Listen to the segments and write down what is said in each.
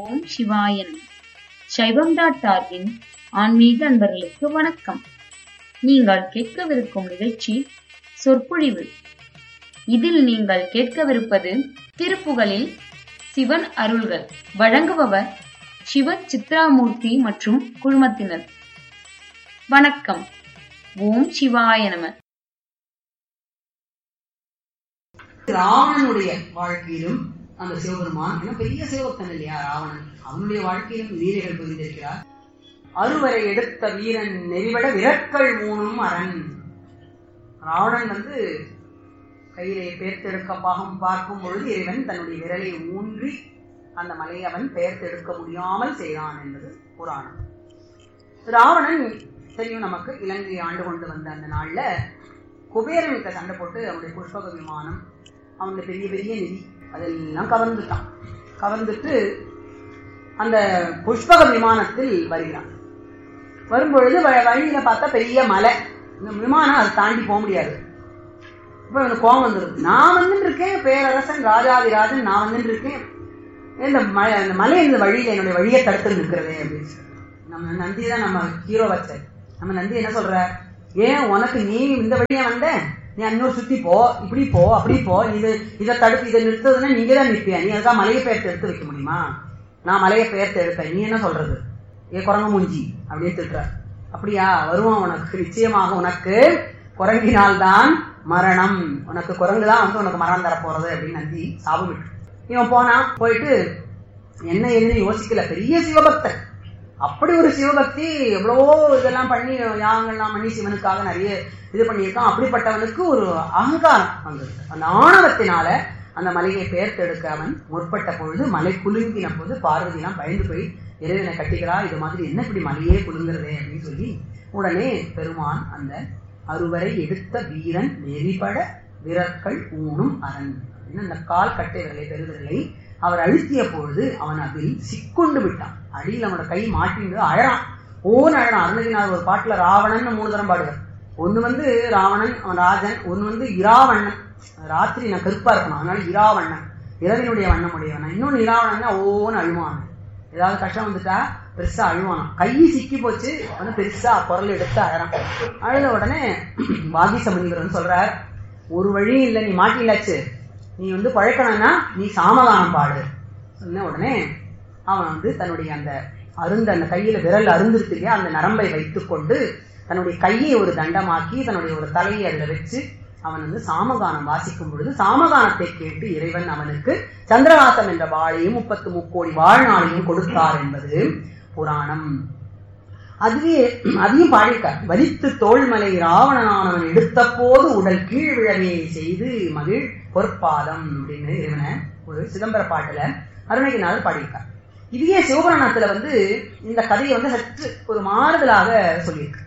ஓம் சிவாய நம சைவம் டாட் ஆர்கின் ஆன்மீக அன்பர்களுக்கு வணக்கம் நீங்கள் கேட்கவிருக்கும் நிகழ்ச்சி சொற்பொழிவு இதில் நீங்கள் கேட்கவிருப்பது திருப்புகழில் சிவன் அருள்கள் வழங்குபவர் சிவ சித்ராமூர்த்தி மற்றும் குழுமத்தினர் வணக்கம் ஓம் சிவாய நம ராவணனுடைய வாழ்க்கையிலும் அந்த சிவபெருமான் ஏன்னா பெரிய சிவபக்தன் இல்லையா ராவணன் அவனுடைய வாழ்க்கையிலும் லீலைகள் புரிந்திருக்கிறார் அறுவரை எடுத்த வீரன் நெறிவட விரட்கள் மூணும் அரண் ராவணன் வந்து கையிலே பெயர்த்தெடுக்க பாகம் பார்க்கும் பொழுது இறைவன் தன்னுடைய விரலை ஊன்றி அந்த மலையை அவன் பெயர்த்தெடுக்க முடியாமல் செய்தான் என்பது புராணம் ராவணன் தெரியும் நமக்கு இலங்கை ஆண்டு கொண்டு வந்த அந்த நாள்ல குபேரன் சண்டை போட்டு அவனுடைய புஷ்பக விமானம் அவனுடைய பெரிய பெரிய நிதி அதெல்லாம் கவர்ந்துட்டான் கவர்ந்துட்டு அந்த புஷ்பக விமானத்தில் வருகிறான் வரும்பொழுது வ- வழியில பார்த்தா பெரிய மலை இந்த விமானம் அதை தாண்டி போக முடியாது இப்ப எனக்கு கோபம் வந்துருது நான் வந்துட்டு இருக்கேன் பேரரசன் ராஜாதிராஜன் நான் வந்துட்டு இருக்கேன் இந்த மலை அந்த மலை இந்த வழியில என்னுடைய வழியை தடுத்து நிற்கிறதே அப்படின்னு சொல்லி. நம்ம நந்தி தான் நம்ம ஹீரோ வச்சது நம்ம நந்தி என்ன சொல்ற ஏன் உனக்கு நீ இந்த வழியா வந்த நீ இன்னொரு சுத்தி போ இப்படி போ அப்படி போ இது இதை தடுப்பு இதை நிறுத்துறதுன்னா நீங்க தான் நிற்பியா நீ அதுக்காக மலையை பெயர்த்து எடுத்து வைக்க முடியுமா நான் மலையை பெயர்த்து எடுப்பேன் நீ என்ன சொல்றது ஏ குரங்கு மூஞ்சி அப்படின்னு திட்டுற அப்படியா வருவான் உனக்கு நிச்சயமாக உனக்கு குரங்கினால்தான் மரணம் உனக்கு குரங்கு தான் வந்து உனக்கு மரணம் தர போறது அப்படின்னு நந்தி சாபமிட்டு இவன் போனான் போயிட்டு என்ன ஏதுன்னு யோசிக்கல பெரிய சிவபக்தன் அப்படி ஒரு சிவபக்தி எவ்வளவோ இதெல்லாம் பண்ணி யாகங்கள்லாம் பண்ணி சிவனுக்காக நிறைய இது பண்ணியிருக்கான் அப்படிப்பட்டவனுக்கு ஒரு அகங்காரம் வந்தது அந்த ஆணவத்தினால அந்த மலையை பெயர்த்தெடுக்க அவன் முற்பட்ட பொழுது மலை குலுங்கின போது பார்வதிலாம் பயந்து போய் இறைவனை கட்டிக்கிறா இது மாதிரி என்ன இப்படி மலையே குலுங்குறதே அப்படின்னு சொல்லி உடனே பெருமான் அந்த அறுவரை எடுத்த வீரன் நெறிபட விரற்கள் ஊனும் அரண் அப்படின்னு அந்த கால் கட்டை விரலை பெருவிரலை அவர் அழுத்திய பொழுது அவன் அதில் சிக்குண்டு விட்டான் அடியில் அவனோட கை மாட்டிண்டு அழறான் ஓன்னு அழறான் அருணகிரிநாதர் ஒரு பாட்டுல ராவணன் மூணு தரம் பாடுவார் ஒண்ணு வந்து ராவணன் அவன் ராஜன் ஒண்ணு வந்து இராவண்ணன் ராத்திரி நான் கருப்பா இருக்கணும் அதனால இராவண்ணன் இரவினுடைய வண்ணம் உடையவன் இன்னொன்னு இராவணன் ஓன்னு அழுவான் ஏதாவது கஷ்டம் வந்துட்டா பெருசா அழுவானாம் கை சிக்கி போச்சு அவனு பெருசா குரல் எடுத்து அழறான் அழுத உடனே வாகீச முனிவர் வந்து சொல்றார் ஒரு வழியும் இல்லை நீ மாட்டிலாச்சு நீ வந்து பழக்கணும்னா நீ சாமகானம் பாடு சொன்ன உடனே அவன் வந்து தன்னுடைய அந்த அருந்த அந்த கையில விரல் அருந்திருக்கு இல்லையா அந்த நரம்பை வைத்துக்கொண்டு தன்னுடைய கையை ஒரு தண்டமாக்கி தன்னுடைய ஒரு தலையை அதுல வச்சு அவன் வந்து சாமகானம் வாசிக்கும் பொழுது சாமகானத்தை கேட்டு இறைவன் அவனுக்கு சந்திரகாசம் என்ற வாழையும் முப்பத்து முக்கோடி வாழ்நாளையும் கொடுத்தார் என்பது புராணம் அதுவே அதையும் பாடியிருக்கார் வலித்து தோள்மலை ராவணனானவன் எடுத்த போது உடல் கீழ் விழவே செய்து மகிழ் பொற்பாதம் அப்படின்னு இறைவனை ஒரு சிதம்பர பாட்டுல அருணகிரிநாதர் பாடியிருக்கார் இதுவே சிவபுராணத்துல வந்து இந்த கதையை வந்து சற்று ஒரு மாறுதலாக சொல்லியிருக்கு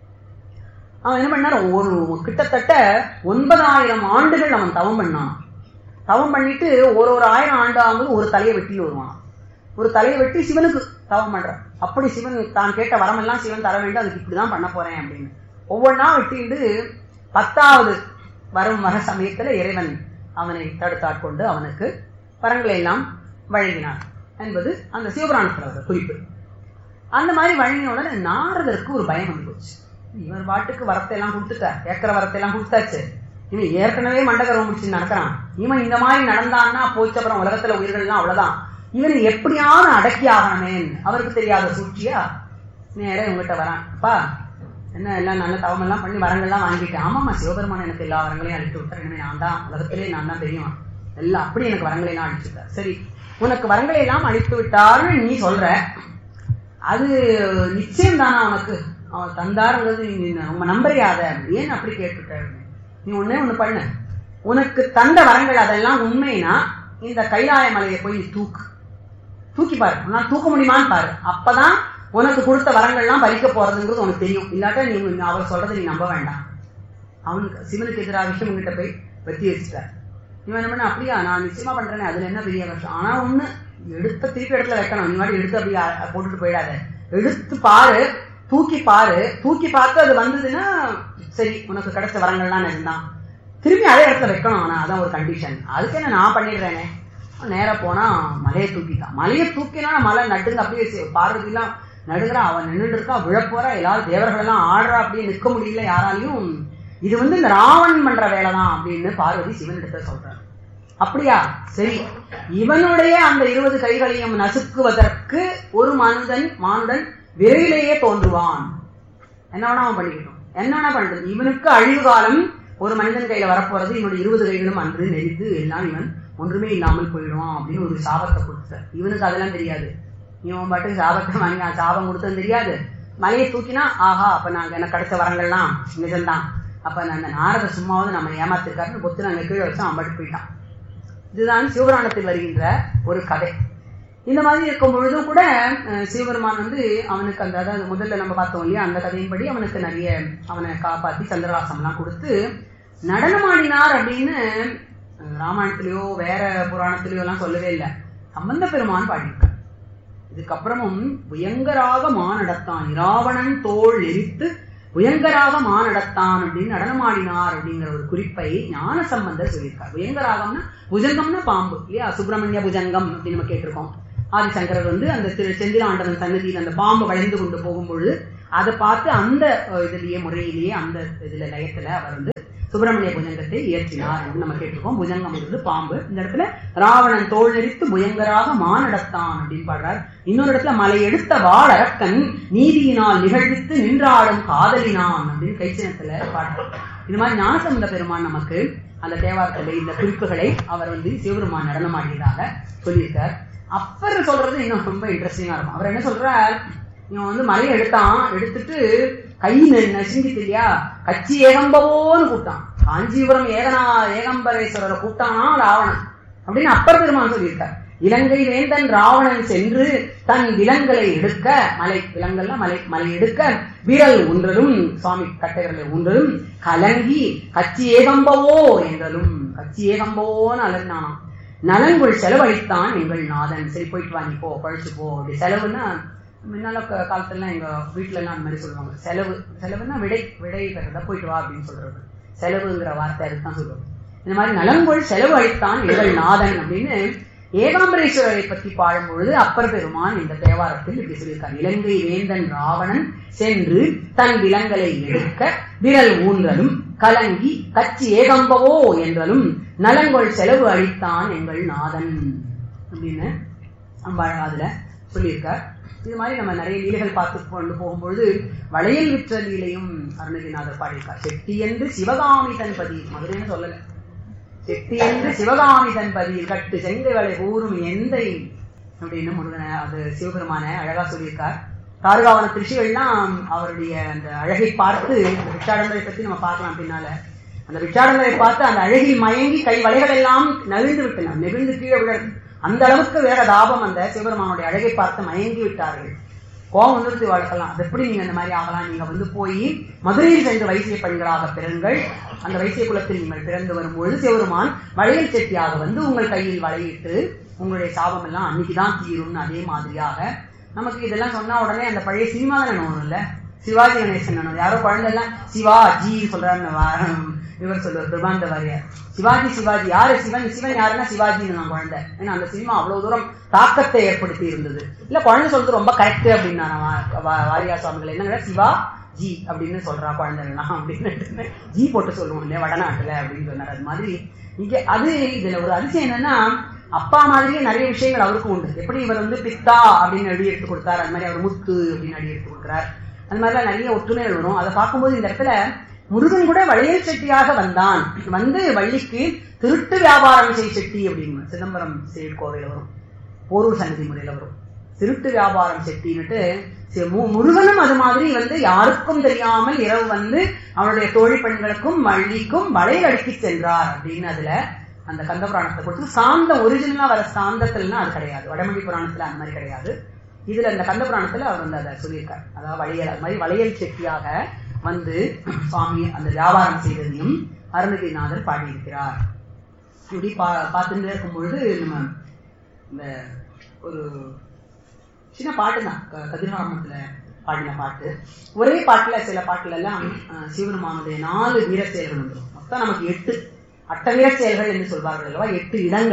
அவன் என்ன பண்ணார் ஒரு கிட்டத்தட்ட ஒன்பதாயிரம் ஆண்டுகள் அவன் தவம் பண்ணான் தவம் பண்ணிட்டு ஒரு ஒரு ஆயிரம் ஆண்டு ஆகும்போது ஒரு தலையை வெட்டிட்டு வருவான் ஒரு தலையை வெட்டி சிவனுக்கு தவம் பண்றான் அப்படி சிவன் தான் கேட்ட வரமெல்லாம் சிவன் தர வேண்டும் அதுக்கு இப்படிதான் பண்ண போறேன் அப்படின்னு ஒவ்வொன்றா வெட்டிட்டு பத்தாவது வரும் வர சமயத்துல இறைவன் அவனை தடுத்தாட்கொண்டு அவனுக்கு வரங்களை எல்லாம் வழங்கினான் என்பது அந்த சிவபுராணத்துல ஒரு குறிப்பு அந்த மாதிரி வழங்கின உடனே நாரதருக்கு ஒரு பயம் வந்து போச்சு இவர் பாட்டுக்கு வரத்தை எல்லாம் கொடுத்துட்டார் கேட்கிற வரத்தை எல்லாம் கொடுத்தாச்சு இவன் ஏற்கனவே மண்டகரம் முடிச்சு நடக்கிறான் இவன் இந்த மாதிரி நடந்தான்னா போச்சு அப்புறம் உலகத்துல உயிர்கள் எல்லாம் அவ்வளவுதான் இவனை எப்படியாவது அடக்கி ஆகணுமே அவருக்கு தெரியாத சூழ்ச்சியா நேரா இவங்ககிட்ட வரான் அப்பா என்ன எல்லாம் நல்ல தவம் எல்லாம் பண்ணி வரங்கள்லாம் வாங்கிட்டேன் ஆமாம்மா சிவபெருமான் எனக்கு எல்லா வரங்களையும் அழித்து விட்டார் இனிமே நான் தான் உலகத்திலே நான் தான் தெரியும் எல்லாம் அப்படி எனக்கு வரங்களை எல்லாம் அழிச்சுட்டார் சரி உனக்கு வரங்களை எல்லாம் அழித்து விட்டாருன்னு நீ சொல்ற அது நிச்சயம் தானா உனக்கு அவன் தந்தாருங்கிறது நீ உங்க நம்பறியாத ஏன் அப்படி கேட்டுட்ட நீ ஒண்ணே ஒண்ணு பண்ணு உனக்கு தந்த வரங்கள் அதெல்லாம் உண்மைனா இந்த கைலாய மலையை போய் நீ தூக்கு தூக்கி பாரு உன்னால தூக்க முடியுமான்னு பாரு அப்பதான் உனக்கு கொடுத்த வரங்கள்லாம் பறிக்க போறதுங்கிறது உனக்கு தெரியும் இல்லாட்டா நீ அவர் சொல்றதை நீ நம்ப வேண்டாம் அவனுக்கு சிவனுக்கு எதிராக விஷயம் கிட்ட போய் வெத்தி வச்சுட்டார் இவன் என்ன பண்ண அப்படியா நான் நிச்சயமா பண்றேனே அதுல என்ன பெரிய கஷ்டம் ஆனா ஒண்ணு எடுத்த திருப்பி இடத்துல வைக்கணும் நீ மாதிரி எடுத்து அப்படியே அ- போட்டுட்டு போயிடாத எடுத்து பாரு தூக்கி பாரு தூக்கி பார்த்து அது வந்ததுன்னா சரி உனக்கு கிடைச்ச வரங்கள்லாம் நிஜம்தான் திரும்பி அதே இடத்துல வைக்கணும் ஆனா அதான் ஒரு கண்டிஷன் அதுக்கு என்ன நான் பண்ணிடுறேனே நேரா போனா மலையை தூக்கிட்டான் மலையை தூக்கினா மலை நடுங்க அப்படியே சி- பார்வதிலாம் நடுங்குறா அவன் நின்றுட்டு இருக்கா விழப்போறா எல்லாரும் தேவர்கள் எல்லாம் ஆடுறா அப்படியே நிற்க முடியல யாராலையும் இது வந்து இந்த ராவணன் பண்ற வேலைதான் அப்படின்னு பார்வதி சிவன் இடத்துல சொல்றாரு அப்படியா சரி இவனுடைய அந்த இருபது கைகளையும் நசுக்குவதற்கு ஒரு மனிதன் மானுடன் விரைவிலேயே தோன்றுவான் என்ன வேணா அவன் பண்ணிக்கட்டும் என்ன வேணா பண்ணிட்டு இவனுக்கு அழிவு காலம் ஒரு மனிதன் கையில வரப்போறது இவனுடைய இருபது கைகளும் அன்று நெறித்து எல்லாம் இவன் ஒன்றுமே இல்லாமல் போயிடுவான் அப்படின்னு ஒரு சாபத்தை கொடுத்தார் இவனுக்கு அதெல்லாம் தெரியாது இவன் பாட்டுக்கு சாபத்தை வாங்கி நான் சாபம் கொடுத்தது தெரியாது மலையை தூக்கினா ஆஹா அப்ப நாங்க எனக்கு கிடைச்ச வரங்கள்லாம் நிஜம்தான் அப்ப நான் அந்த நாரத சும்மாவது நம்ம ஏமாத்திருக்காருன்னு பொத்து நாங்க கீழே வச்சு அவன் பாட்டு போயிட்டான் இதுதான் சிவபுராணத்தில் வருகின்ற ஒரு கதை இந்த மாதிரி இருக்கும் பொழுதும் கூட அஹ், சிவபெருமான் வந்து அவனுக்கு அந்த அதாவது முதல்ல நம்ம பார்த்தோம் இல்லையா அந்த கதையின்படி அவனுக்கு நிறைய அவனை காப்பாத்தி சந்திரவாசம்லாம் கொடுத்து நடனமாடினார் அப்படின்னு அஹ், ராமாயணத்திலயோ வேற புராணத்திலயோ எல்லாம் சொல்லவே இல்லை சம்பந்த பெருமான் பாடியிருக்கார் இதுக்கப்புறமும் புயங்கராக மானடத்தான் இராவணன் தோள் எரித்து புயங்கராக மானடத்தான் அப்படின்னு நடனமாடினார் அப்படிங்கிற ஒரு குறிப்பை ஞான சம்பந்தர் சொல்லியிருக்கார் புயங்கராகம்னா புஜங்கம்னா பாம்பு இல்லையா சுப்பிரமணிய புஜங்கம் அப்படின்னு நம்ம கேட்டிருக்கோம் ஆதிசங்கரர் வந்து அந்த திரு செந்திலாண்டவன் சன்னதியில் அந்த பாம்பு வளைந்து கொண்டு போகும்பொழுது அதை பார்த்து அந்த அஹ், இதுலயே முறையிலேயே அந்த இதுல லயத்துல அவர் வந்து சுப்பிரமணிய புஜங்கத்தை இயற்றினார் அப்படின்னு நம்ம கேட்டிருக்கோம் புஜங்கம்ங்கிறது பாம்பு இந்த இடத்துல ராவணன் தோல் நெறித்து புயங்கராக மானடத்தான் அப்படின்னு பாடுறார் இன்னொரு இடத்துல மலை எடுத்த வாள் அரக்கன் நீதியினால் நிகழ்வித்து நின்றாடும் காதலினான் அப்படின்னு கைச்சினத்துல பாடுறார் இது மாதிரி ஞானசம்பந்த பெருமான் நமக்கு அந்த தேவாரத்துல இந்த குறிப்புகளை அவர் வந்து சிவபெருமான் நடனமாடியதாக சொல்லியிருக்கார் அப்பர் சொல்றது இன்னும் ரொம்ப இன்ட்ரெஸ்டிங்கா இருக்கும் அவர் என்ன சொல்றார் இவன் வந்து மலையை எடுத்தான் எடுத்துட்டு கை நெ- நசுங்கிட்டு இல்லையா கச்சி ஏகம்பவோன்னு கூப்பிட்டான் காஞ்சிபுரம் ஏகனா ஏகம்பரேஸ்வரரை கூப்பிட்டானா ராவணன் அப்படின்னு அப்பர் பெருமான் சொல்லியிருக்கார் இலங்கை வேந்தன் ராவணன் சென்று தன் விலங்குகளை எடுக்க மலை விலங்கல்ல மலை மலை எடுக்க விரல் ஒன்றலும் சுவாமி கட்டைகளை ஒன்றலும் கலங்கி கச்சி ஏகம்பவோ என்றலும் கச்சி ஏகம்பவோன்னு அலர்னானாம் நலங்குள் செலவழித்தான் எங்கள் நாதன் சரி போயிட்டு வாங்கி போ பழிச்சு போ அப்படி செலவுன்னா முன்னால க- காலத்துல எங்க வீட்டுல எல்லாம் அந்த மாதிரி சொல்லுவாங்க செலவு செலவுன்னா விடை விடை பெறதா போயிட்டு வா அப்படின்னு சொல்றது செலவுங்கிற வார்த்தை அதுதான் சொல்லுவாங்க இந்த மாதிரி நலங்குள் செலவு அளித்தான் எங்கள் நாதன் அப்படின்னு ஏகாம்பரேஸ்வரரை பற்றி பாடும் பொழுது அப்பர் பெருமான் இந்த தேவாரத்தில் இப்படி சொல்லியிருக்கார் இலங்கை வேந்தன் ராவணன் சென்று தன் விலங்கலை எடுக்க விரல் ஊன்றலும் கலங்கி கச்சி ஏகம்பவோ என்றலும் நலங்கொள் செலவு அளித்தான் எங்கள் நாதன் அப்படின்னு நம்ம அதுல சொல்லியிருக்கார் இது மாதிரி நம்ம நிறைய லீலைகள் பார்த்து கொண்டு போகும்பொழுது வளையல் விற்ற லீலையும் அருணகிரிநாதர் பாடியிருக்கார் செட்டி என்று சிவகாமி தன்பதி மதுரைன்னு சொல்லல செட்டி என்று சிவகாமி தன்பதியில் கட்டு செங்கை வளை ஊரும் எந்தை அப்படின்னு முருகனை அது சிவபெருமான அழகா சொல்லியிருக்கார் தாருகாவன திருஷிகள்லாம் அவருடைய அந்த அழகை பார்த்து இந்த பிச்சாடம்பரை பத்தி நம்ம பார்க்கலாம் பின்னால அந்த பிச்சாடம்பரை பார்த்து அந்த அழகில் மயங்கி கை வளைகள் எல்லாம் நவிழ்ந்து விட்டன நெகிழ்ந்து கீழே விழ அந்த அளவுக்கு வேற தாபம் அந்த சிவபெருமானுடைய அழகை பார்த்து மயங்கி விட்டார்கள் கோபம் வந்துருத்து வளர்க்கலாம் அது எப்படி நீங்க இந்த மாதிரி ஆகலாம் நீங்க வந்து போய் மதுரையில் சென்று வைசிய பெண்களாக பிறங்கள் அந்த வைசிய குலத்தில் நீங்கள் பிறந்து வரும்பொழுது சிவபெருமான் வளையல் செட்டியாக வந்து உங்கள் கையில் வளையிட்டு உங்களுடைய சாபம் எல்லாம் அன்னைக்குதான் தீரும்னு அதே மாதிரியாக நமக்கு இதெல்லாம் சொன்னா உடனே அந்த பழைய சினிமா தானே ஒண்ணும் இல்ல சிவாஜி கணேசன் நானும் யாரோ குழந்தை எல்லாம் சிவா ஜி சொல்றாருன்னு வா- இவர் சொல்லுவார் பிரபாந்த வாரியார் சிவாஜி சிவாஜி யாரு சிவன் சிவன் யாருன்னா சிவாஜின்னு நான் குழந்தை ஏன்னா அந்த சினிமா அவ்வளவு தூரம் தாக்கத்தை ஏற்படுத்தி இருந்தது இல்ல குழந்தை சொல்றது ரொம்ப கரெக்ட் அப்படின்னு நான் வா- வா- வாரியார் சுவாமிகள் என்ன சிவா ஜி அப்படின்னு சொல்றா குழந்தைகள்லாம் அப்படின்னு ஜி போட்டு சொல்லுவோம் இல்லையா வடநாட்டுல அப்படின்னு சொன்னார் அது மாதிரி இங்க அது இதுல ஒரு அதிசயம் என்னன்னா அப்பா மாதிரியே நிறைய விஷயங்கள் அவருக்கும் உண்டு எப்படி இவர் வந்து பித்தா அப்படின்னு அடி எடுத்து கொடுத்தார் அது மாதிரி அவர் முத்து அப்படின்னு அடி எடுத்து கொடுக்குறார் அது மாதிரிலாம் நிறைய ஒற்றுமைகள் வரும் அதை பார்க்கும்போது இந்த இடத்துல முருகன் கூட வளையல் செட்டியாக வந்தான் வந்து வள்ளிக்கு திருட்டு வியாபாரம் செய் செட்டி அப்படின்னு சிதம்பரம் கோவையில் வரும் போரூர் சன்னதி முறையில வரும் திருட்டு வியாபாரம் செட்டின்னுட்டு சி- மு- முருகனும் அது மாதிரி வந்து யாருக்கும் தெரியாமல் இரவு வந்து அவனுடைய தோழி பெண்களுக்கும் வள்ளிக்கும் வளையல் அடுக்கி சென்றார் அப்படின்னு அதுல அந்த கந்த புராணத்தை கொடுத்து சாந்தம் ஒரிஜினலா வர சாந்தத்துலன்னா அது கிடையாது வடமொழி புராணத்துல அந்த மாதிரி கிடையாது இதுல இந்த கந்த புராணத்துல அவர் வந்து அதை சொல்லியிருக்கார் அதாவது வளையல் அது மாதிரி வளையல் செட்டியாக வந்து சுவாமி அந்த வியாபாரம் செய்ததையும் அருணகிரிநாதர் பாடியிருக்கிறார் இப்படி பா பார்த்துட்டு இருக்கும் பொழுது நம்ம இந்த ஒரு சின்ன பாட்டு தான் கதிர்காமத்துல பாடின பாட்டு ஒரே பாட்டுல சில பாட்டுல எல்லாம் அஹ், சிவபெருமானுடைய நாலு வீர செயல்கள் வந்துடும் மொத்தம் நமக்கு எட்டு அட்ட வீர செயல்கள் என்று சொல்வார்கள் அல்லவா எட்டு இடங்கள்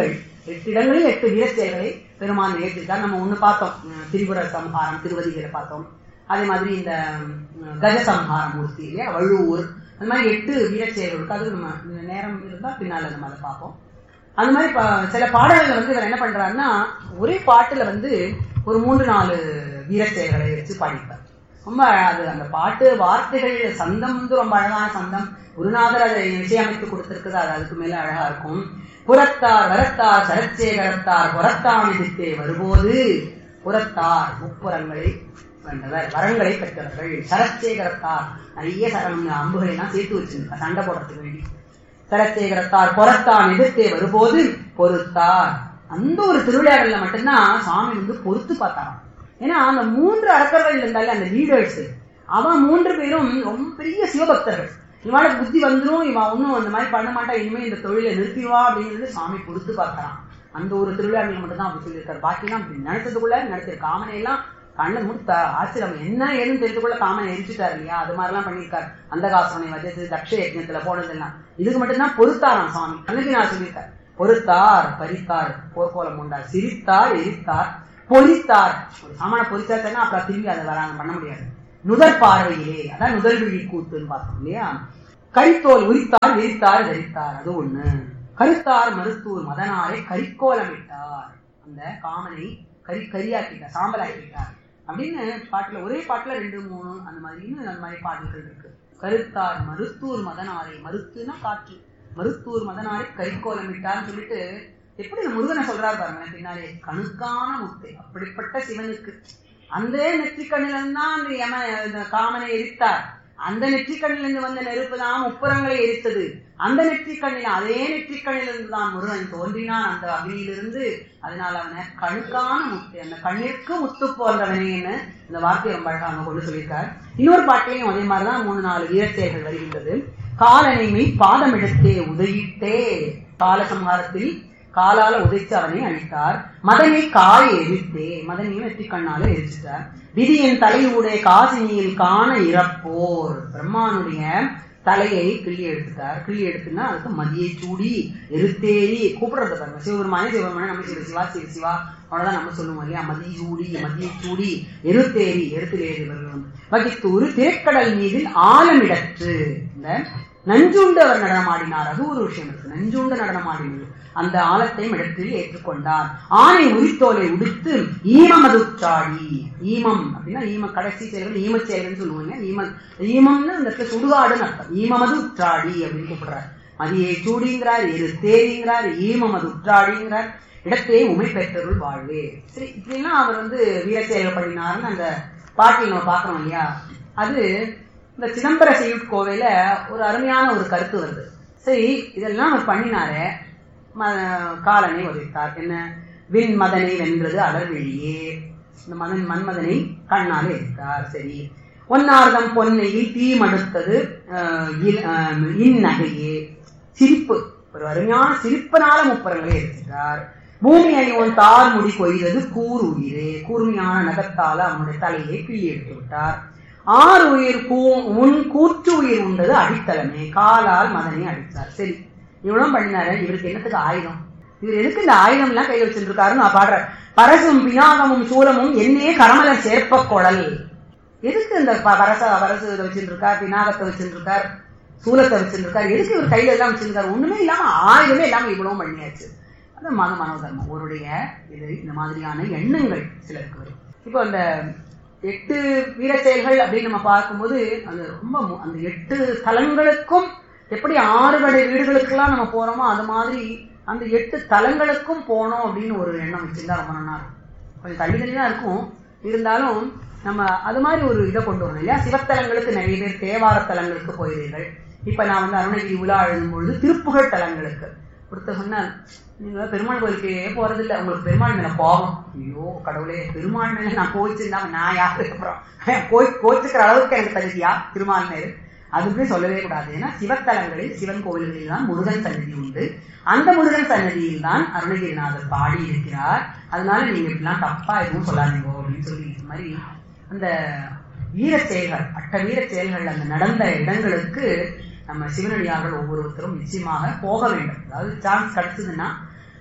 எட்டு இடங்களில் எட்டு வீரச்செயல்களை பெருமான் நிகழ்த்திருக்கார் நம்ம ஒண்ணு பார்த்தோம் அஹ் திரிபுர சம்ஹாரம் திருவதிகளை பார்த்தோம் அதே மாதிரி இந்த உம், கஜசம்ஹார மூர்த்தி இல்லையா வள்ளுவூர் அந்த மாதிரி எட்டு வீரச்செயல்கள் இருக்கு அது நம்ம இந்த நேரம் இருந்தா பின்னால நம்ம அதை பார்ப்போம் அந்த மாதிரி ப- சில பாடல்கள் வந்து இவர் என்ன பண்றாருன்னா ஒரே பாட்டுல வந்து ஒரு மூன்று நாலு வீரச்செயல்களை வச்சு பாடிப்பார் ரொம்ப அது அந்த பாட்டு வார்த்தைகள் சந்தம் வந்து ரொம்ப அழகான சந்தம் குருநாதர் அதை இசையமைத்து கொடுத்திருக்குது அது அதுக்கு மேல அழகா இருக்கும் புறத்தார் வரத்தார் சரச்சேகரத்தார் புறத்தாம் எதிர்த்தே வரும்போது புறத்தார் முப்புறங்களை வென்றவர் வரங்களை பெற்றவர்கள் சரச்சேகரத்தார் நிறைய சரம் அம்புகளை எல்லாம் சேர்த்து வச்சிருக்க சண்டை போடுறதுக்கு வேண்டி சரச்சேகரத்தார் புறத்தான் எதிர்த்தே வரும்போது பொறுத்தார் அந்த ஒரு திருவிளையாடல்ல மட்டும்தான் சாமி வந்து பொறுத்து பார்த்தாராம் ஏன்னா அந்த மூன்று அரக்கர்கள் இருந்தாலே அந்த லீடர்ஸ் அவன் மூன்று பேரும் ரொம்ப பெரிய சிவபக்தர்கள் இவனுக்கு புத்தி வந்துரும் இவன் ஒன்னும் அந்த மாதிரி பண்ண மாட்டான் இனிமே இந்த தொழிலை நிறுத்திவா அப்படிங்கிறது சாமி பொறுத்து பார்க்கறான் அந்த ஒரு திருவிழாவில் மட்டும் தான் அப்படி சொல்லியிருக்காரு பாக்கிலாம் அப்படி நினைச்சதுக்குள்ள நினைச்சிரு காமனை எல்லாம் கண்ணை மூத்த ஆச்சரியம் என்ன ஏதுன்னு தெரிஞ்சுக்குள்ள காமனை எரிச்சுட்டாரு இல்லையா அது மாதிரிலாம் பண்ணியிருக்காரு அந்த காசனை வச்சது தக்ஷ யஜ்ஞத்துல போனதெல்லாம் இதுக்கு மட்டும்தான் பொறுத்தாராம் சுவாமி அன்னைக்கு நான் சொல்லியிருக்கார் பொறுத்தார் பறித்தார் போர்க்கோலம் உண்டார் சிரித்தார் எரித்தார் பொறித்தார் ஒரு சாமான பொறிச்சாச்சுன்னா அப்புறம் திரும்பி அதை வராங்க பண்ண முடியாது நுதற் பார்வையிலே அதான் நுதல் விழி கூத்துன்னு பார்த்தோம் இல்லையா கரித்தோல் உரித்தார் விரித்தார் தரித்தார் அது ஒண்ணு கருத்தார் மருத்தூர் மதனாரை கரிக்கோலமிட்டார் அந்த காமனை கரி கரியாக்கிட்டார் சாம்பலாக்கிட்டார் அப்படின்னு பாட்டுல ஒரே பாட்டுல ரெண்டு மூணு அந்த மாதிரி இன்னும் அந்த மாதிரி பாடல்கள் இருக்கு கருத்தார் மருத்தூர் மதனாரை மருத்துனா காற்று மருத்தூர் மதனாரை கரிக்கோலமிட்டார்னு சொல்லிட்டு எப்படி இந்த முருகனை சொல்றாரு பாருங்க பின்னாலே கணுக்கான முத்தை அப்படிப்பட்ட சிவனுக்கு அந்த நெற்றிக்கண்ணில தான் அந்த யம இந்த காமனை எரித்தார் அந்த நெற்றிக்கண்ணிலிருந்து வந்த நெருப்பு தான் முப்புறங்களை எரித்தது அந்த நெற்றிக்கண்ணில் அதே நெற்றிக்கண்ணிலிருந்து தான் முருகன் தோன்றினான் அந்த அக்னியிலிருந்து அதனால அவனை கணுக்கான முத்து அந்த கண்ணிற்கு முத்து போன்றவனேன்னு இந்த வார்த்தையை ரொம்ப அழகா அவங்க கொண்டு சொல்லியிருக்கார் இன்னொரு பாட்டிலையும் அதே மாதிரிதான் மூணு நாலு வீரச்செயல்கள் வருகின்றது காலனைமை பாதமிடத்தே உதயிட்டே காலசம்ஹாரத்தில் காலால உதைத்து அவனை அழித்தார் மதனை காய எரித்தே மதனையும் வெற்றி கண்ணால எரிச்சிட்டார் விதியின் தலையுடைய காசினியில் காண இறப்போர் பிரம்மானுடைய தலையை கிள்ளி எடுத்துட்டார் கிள்ளி எடுத்துன்னா அதுக்கு மதியை சூடி எருத்தேரி கூப்பிடுறது பாருங்க சிவபெருமானே சிவபெருமானே நம்ம சிவ சிவா சிவ சிவா அவ்வளவுதான் நம்ம சொல்லுவோம் இல்லையா மதிய சூடி மதியை சூடி எருத்தேரி எருத்திலேறி வருவோம் வகித்தூர் திரைக்கடல் மீதில் ஆலமிடற்று இந்த நஞ்சுண்டு அவர் நடனமாடினார் அது ஒரு விஷயம் இருக்கு நஞ்சுண்டு நடனமாடினது அந்த ஆலத்தை இடத்தில் ஏற்றுக்கொண்டார் ஆணை உரித்தோலை உடுத்து ஈமமதுச்சாடி ஈமம் அப்படின்னா ஈம கடைசி செயல்கள் ஈமச் செயல்கள் சொல்லுவாங்க ஈம ஈமம்னு இந்த இடத்துல சுடுகாடுன்னு அர்த்தம் ஈமமது உற்றாடி அப்படின்னு கூப்பிடுறார் மதியை சூடிங்கிறார் எரு தேரிங்கிறார் ஈமமது உற்றாடிங்கிறார் இடத்தே உமை பெற்றருள் வாழ்வே சரி இப்படிலாம் அவர் வந்து வீர செயல்கள் பண்ணினாருன்னு அந்த பாட்டில் நம்ம பார்க்கறோம் இல்லையா அது இந்த சிதம்பர செய்யுட் கோவையில ஒரு அருமையான ஒரு கருத்து வருது சரி இதெல்லாம் அவர் பண்ணினாரே ம- காலனை உதைத்தார் என்ன விண் மதனை வென்றது அலர்வெளியே இந்த மதன் மன்மதனை கண்ணாலே எடுத்தார் சரி ஒன்னார்தம் பொன்னையில் தீ மடுத்தது அஹ், இல்- அஹ், இந்நகையே சிரிப்பு ஒரு அருமையான சிரிப்பினால முப்பரங்களை எடுத்துட்டார் பூமி அணிவன் தார் முடி கொய்தது கூர் உயிரே கூர்மையான நகத்தால அவனுடைய தலையை கிள்ளி எடுத்து விட்டார் ஆறு உயிர் கூ உன் கூற்று உயிர் உண்டது அடித்தளமே காலால் மதனை அடித்தார் சரி இவ்வளவு பண்ணினாரு இவருக்கு என்னத்துக்கு ஆயுதம் இவர் எதுக்கு இந்த ஆயுதம் எல்லாம் கையில வச்சிருக்காருன்னு நான் பாடுறேன் பரசும் பினாகமும் சூலமும் என்னே கரமல சேர்ப்ப குழல் எதுக்கு இந்த ப- பரச பரசு இதை வச்சிருக்கார் பினாகத்தை வச்சிருக்கார் சூலத்தை வச்சிருக்கார் எதுக்கு இவர் கையில எல்லாம் வச்சிருக்காரு ஒண்ணுமே இல்லாம ஆயுதமே இல்லாம இவ்வளவு பண்ணியாச்சு அது மத மனோதர்மம் ஒருடைய இது இந்த மாதிரியான எண்ணங்கள் சிலருக்கு வரும் இப்போ அந்த எட்டு வீர செயல்கள் அப்படின்னு நம்ம பார்க்கும்போது அந்த ரொம்ப மு- அந்த எட்டு தலங்களுக்கும் எப்படி ஆறு கடை வீடுகளுக்கெல்லாம் நம்ம போறோமோ அது மாதிரி அந்த எட்டு தலங்களுக்கும் போனோம் அப்படின்னு ஒரு எண்ணம் வச்சிருந்தா ரொம்ப நல்லா இருக்கும் கொஞ்சம் தள்ளி தள்ளி தான் இருக்கும் இருந்தாலும் நம்ம அது மாதிரி ஒரு இதை கொண்டு வரணும் இல்லையா சிவத்தலங்களுக்கு நிறைய பேர் தேவார தலங்களுக்கு போயிருங்கள் இப்ப நான் வந்து அருணகிரி உலா எழுதும் பொழுது திருப்புகழ் தலங்களுக்கு ஒருத்தர் சொன்னார் நீங்க பெருமாள் கோயிலுக்கே போறதில்ல உங்களுக்கு பெருமாள் மேல கோபம் ஐயோ கடவுளே பெருமாள் மேல நான் கோச்சிருந்தாம நான் யாருக்கு அப்புறம் கோய் கோச்சுக்கிற அளவுக்கு எனக்கு தகுதியா திருமால் மேல் அதுக்கு சொல்லவே கூடாது ஏன்னா சிவத்தலங்களில் சிவன் கோவில்களில் தான் முருகன் சன்னதி உண்டு அந்த முருகன் சன்னதியில் தான் அருணகிரிநாதர் பாடி இருக்கிறார் அதனால நீங்க இப்படிலாம் தப்பா எதுவும் சொல்லாதீங்க அப்படின்னு சொல்லி இந்த மாதிரி அந்த வீரச் செயல்கள் அட்ட வீரச் செயல்கள் அந்த நடந்த இடங்களுக்கு நம்ம சிவனடியார்கள் ஒவ்வொருத்தரும் நிச்சயமாக போக வேண்டும் அதாவது சான்ஸ் கிடைச்சதுன்னா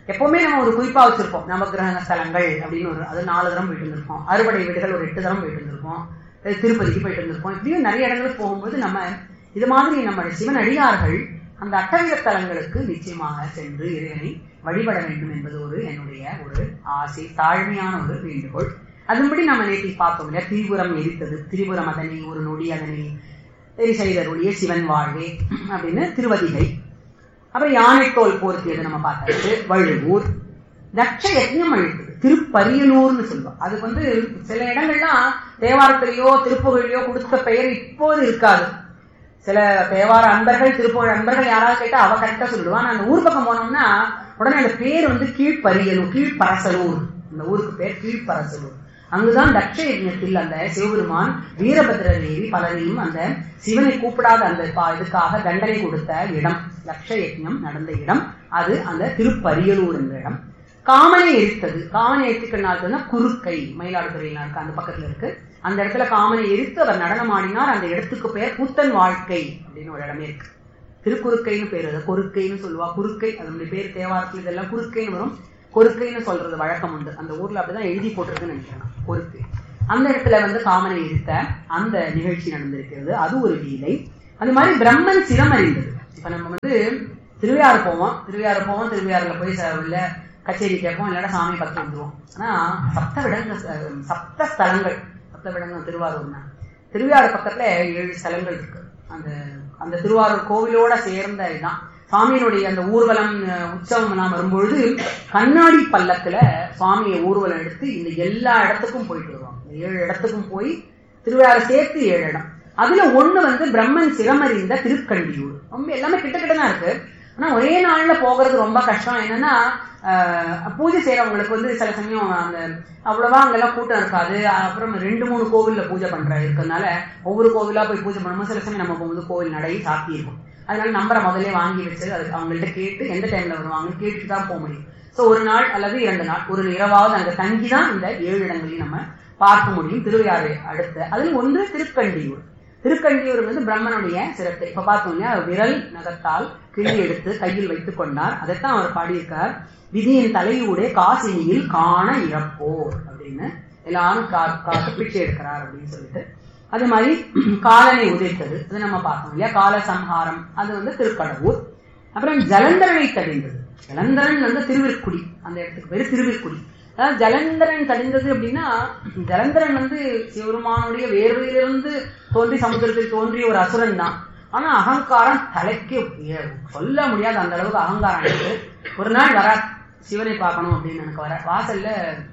எப்பவுமே நம்ம ஒரு குறிப்பா வச்சிருப்போம் நவகிரக ஸ்தலங்கள் அப்படின்னு ஒரு அது நாலு தரம் போயிட்டு இருந்திருப்போம் அறுபடை வீடுகள் ஒரு எட்டு தரம் போயிட்டு இருந்திருப்போம் அஹ் திருப்பதிக்கு போயிட்டு இருந்திருப்போம் இப்படியும் நிறைய இடங்களுக்கு போகும்போது நம்ம இது மாதிரி நம்ம சிவன் அடியார்கள் அந்த அட்டவீர தலங்களுக்கு நிச்சயமாக சென்று இறைவனை வழிபட வேண்டும் என்பது ஒரு என்னுடைய ஒரு ஆசை தாழ்மையான ஒரு வேண்டுகோள் அதன்படி நம்ம நேற்று பார்த்தோம் இல்லையா திரிபுரம் எரித்தது திரிபுரம் அதனை ஒரு நொடி அதனை எரி செய்தருடைய சிவன் வாழ்வே அப்படின்னு திருவதிகை அப்புறம் யானைத்தோல் போர்த்தியது நம்ம பார்த்தாச்சு வள்ளுவூர் தட்ச யஜ்ஞம் அழித்தது திருப்பரியலூர்னு சொல்லுவோம் அதுக்கு வந்து சில இடங்கள்லாம் தேவாரத்திலேயோ திருப்புகழிலையோ கொடுத்த பெயர் இப்போது இருக்காது சில தேவார அன்பர்கள் திருப்புகழ் அன்பர்கள் யாராவது கேட்டா அவ கரெக்டா சொல்லிடுவான் அந்த ஊர் பக்கம் போனோம்னா உடனே அந்த பேர் வந்து கீழ்ப்பரியலூர் கீழ்ப்பரசலூர் அந்த ஊருக்கு பேர் கீழ்ப்பரசலூர் அங்குதான் தட்ச யஜ்ஞத்தில் அந்த சிவபெருமான் வீரபத்ர தேவி பலரையும் அந்த சிவனை கூப்பிடாத அந்த பா- இதுக்காக தண்டனை கொடுத்த இடம் தட்ச யஜ்ஞம் நடந்த இடம் அது அந்த திருப்பரியலூர் என்ற இடம் காமனை எரித்தது காமனை எரித்துக்கனால்னா குறுக்கை மயிலாடுதுறையில இருக்கு அந்த பக்கத்துல இருக்கு அந்த இடத்துல காமனை எரித்து அவர் நடனமாடினார் அந்த இடத்துக்கு பெயர் கூத்தன் வாழ்க்கை அப்படின்னு ஒரு இடமே இருக்கு திருக்குறுக்கைன்னு பேர் அது கொருக்கைன்னு சொல்லுவா குறுக்கை அதனுடைய பேர் தேவாரத்தில் இதெல்லாம் குறுக்கைன்னு வரும் கொருக்கைன்னு சொல்றது வழக்கம் உண்டு அந்த ஊர்ல அப்படிதான் எழுதி போட்டிருக்குன்னு நினைக்கிறேன் கொருக்கை அந்த இடத்துல வந்து காமனை எரித்த அந்த நிகழ்ச்சி நடந்திருக்கிறது அது ஒரு லீலை அது மாதிரி பிரம்மன் சிரமறிந்தது இப்ப நம்ம வந்து திருவையாறு போவோம் திருவையாறு போவோம் திருவையாறுல போய் ச- இல்ல கச்சேரி கேட்போம் இல்லைன்னா சாமி பார்த்து வந்துருவோம் ஆனா சப்த விடங்க சப்த ஸ்தலங்கள் சப்த விடங்கம் திருவாரூர்னா திருவையாறு பக்கத்துல ஏழு ஸ்தலங்கள் இருக்கு அந்த அந்த திருவாரூர் கோவிலோட சேர்ந்த இதான் சுவாமியினுடைய அந்த ஊர்வலம் அஹ், உற்சவம் எல்லாம் வரும்பொழுது கண்ணாடி பல்லக்குல சுவாமியை ஊர்வலம் எடுத்து இந்த எல்லா இடத்துக்கும் போயிட்டு வருவாங்க இந்த ஏழு இடத்துக்கும் போய் திருவையாறு சேர்த்து ஏழு இடம் அதுல ஒண்ணு வந்து பிரம்மன் சிரமறிந்த திருக்கண்டியூர் ரொம்ப எல்லாமே கிட்ட கிட்ட தான் இருக்கு ஆனா ஒரே நாள்ல போகிறது ரொம்ப கஷ்டம் என்னன்னா ஆஹ், பூஜை செய்யறவங்களுக்கு வந்து சில சமயம் அந்த அவ்வளவா அங்கெல்லாம் கூட்டம் இருக்காது அப்புறம் ரெண்டு மூணு கோவில்ல பூஜை பண்ற இருக்கறதுனால ஒவ்வொரு கோவிலா போய் பூஜை பண்ணும்போது சில சமயம் நம்ம போகும்போது கோவில் நடை சாத்தி இருக்கும் அதனால நம்பரை முதல்ல வாங்கி வச்சு அதுக்கு அவங்கள்ட்ட கேட்டு எந்த டைம்ல வருவாங்க கேட்டுட்டு தான் போக முடியும் சோ ஒரு நாள் அல்லது இரண்டு நாள் ஒரு இரவாவது அங்க தங்கி தான் இந்த ஏழு இடங்களையும் நம்ம பார்க்க முடியும் திருவையாறு அடுத்த அதில் ஒன்று திருக்கண்டியூர் திருக்கண்டியூர் வந்து பிரம்மனுடைய சிறப்பு இப்ப பார்த்தோம் இல்லையா விரல் நகத்தால் கிளி எடுத்து கையில் வைத்துக் கொண்டார் அதைத்தான் அவர் பாடியிருக்கார் விதியின் தலையூடே காசினியில் காண இறப்போர் அப்படின்னு எல்லாரும் கா- காத்து பிச்சை எடுக்கிறார் அப்படின்னு சொல்லிட்டு அது மாதிரி காலனை உதைத்தது அது நம்ம பார்த்தோம் இல்லையா கால சம்ஹாரம் அது வந்து திருக்கடவுர் அப்புறம் ஜலந்தரனை தடிந்தது ஜலந்தரன் வந்து திருவிற்குடி அந்த இடத்துக்கு பேரு திருவிற்குடி அதாவது ஜலந்தரன் தடிந்தது அப்படின்னா ஜலந்தரன் வந்து சிவபெருமானுடைய வேர்வையிலிருந்து தோன்றி சமுத்திரத்தில் தோன்றிய ஒரு அசுரன் தான் ஆனா அகங்காரம் தலைக்கு ஏ- சொல்ல முடியாத அந்த அளவுக்கு அகங்காரம் இருக்கு ஒரு நாள் வர சிவனை பார்க்கணும் அப்படின்னு எனக்கு வர வாசல்ல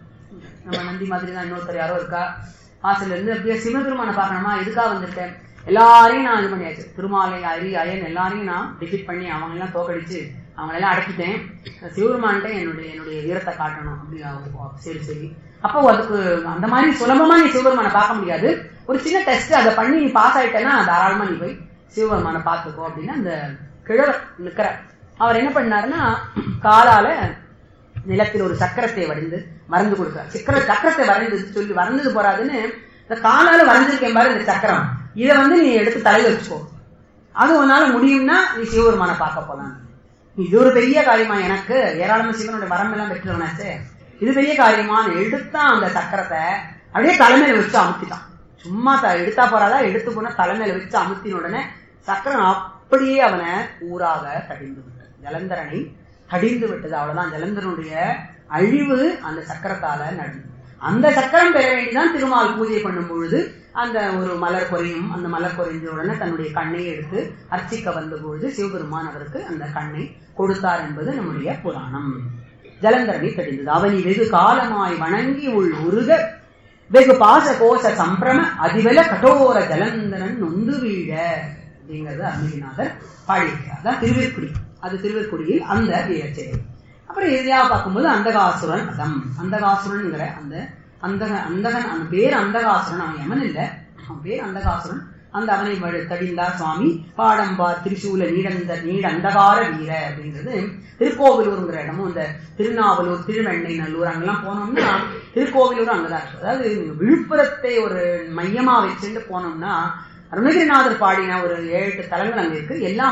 நம்ம நந்தி மாதிரி தான் இன்னொருத்தர் யாரோ இருக்கா வாசல்ல இருந்து அப்படியே சிவபெருமானை பார்க்கணுமா எதுக்காக வந்திருக்கேன் எல்லாரையும் நான் இது பண்ணியாச்சு திருமாலை அரி அயன் எல்லாரையும் நான் டிஃபிட் பண்ணி அவங்க எல்லாம் தோக்கடிச்சு அவங்க எல்லாம் அடக்கிட்டேன் சிவபெருமான்கிட்ட என்னுடைய என்னுடைய வீரத்தை காட்டணும் அப்படி அவ- சரி சரி அப்போ அதுக்கு அந்த மாதிரி சுலபமா நீ சிவபெருமானை பார்க்க முடியாது ஒரு சின்ன டெஸ்ட் அதை பண்ணி நீ பாஸ் ஆயிட்டேன்னா தாராளமா நீ போய் சிவபெருமானை பார்த்துக்கோ அப்படின்னு அந்த கிழவர் நிக்கிற அவர் என்ன பண்ணாருன்னா காலால நிலத்தில் ஒரு சக்கரத்தை வரைந்து மறந்து கொடுக்கிறார் சக்கர சக்கரத்தை வரைந்து சொல்லி வரைந்தது போறாதுன்னு இந்த காலால வரைஞ்சிருக்கேன் பாரு இந்த சக்கரம் இதை வந்து நீ எடுத்து தலையில வச்சுக்கோ அது உன்னால முடியும்னா நீ சிவபெருமானை பார்க்க போலாம் இது ஒரு பெரிய காரியமா எனக்கு ஏராளமா சிவனுடைய வரம் எல்லாம் பெற்றவனாச்சே இது பெரிய காரியமான்னு எடுத்தான் அந்த சக்கரத்தை அப்படியே தலைமையில வச்சு அமுத்திட்டான் சும்மா த- எடுத்தா போறாதா எடுத்து போனா தலைமையில வச்சு அமுத்தின உடனே சக்கரம் அப்படியே அவனை ஊராக தடிந்து விட்டது ஜலந்தரனை கடிந்து விட்டது அவ்வளவுதான் ஜலந்தரனுடைய அழிவு அந்த சக்கரத்தால நடந்தது அந்த சக்கரம் பெற வேண்டிதான் திருமால் பூஜை பண்ணும் பொழுது அந்த ஒரு மலர் குறையும் அந்த மலர் குறைஞ்ச உடனே தன்னுடைய கண்ணை எடுத்து அர்ச்சிக்க வந்த பொழுது சிவபெருமான் அவருக்கு அந்த கண்ணை கொடுத்தார் என்பது நம்முடைய புராணம் ஜலந்தரனை தெரிந்தது அவனி வெகு காலமாய் வணங்கி உள் உருக வெகு பாச கோஷ சம்பிரம அதிவல கடோர ஜலந்தரன் நொந்து வீழ அப்படிங்கிறது அருணகிரிநாதர் பாடியிருக்கிறார் அதான் திருவிற்குடி அது திருவிற்குடியில் அந்த வீரச்செயல் அப்புறம் இறுதியாக பார்க்கும்போது அந்தகாசுரன் அதம் அந்தகாசுரன்ங்கிற அந்த அந்தக அந்தகன் அந்த பேர் அந்தகாசுரன் அவன் யமன் இல்ல அவன் பேர் அந்தகாசுரன் அந்த அவனை வழி- தடிந்தார் சுவாமி பாடம்பார் திரிசூல நீடந்த நீட அந்தகார வீர அப்படிங்கிறது திருக்கோவிலூருங்கிற இடமும் இந்த திருநாவலூர் திருவெண்ணை நல்லூர் அங்கெல்லாம் போனோம்னா திருக்கோவிலூர் அங்கதான் இருக்கு அதாவது நீங்க விழுப்புரத்தை ஒரு மையமா வச்சுட்டு போனோம்னா அருணகிரிநாதர் பாடின ஒரு ஏழு எட்டு தலங்கள் அங்க இருக்கு எல்லாமே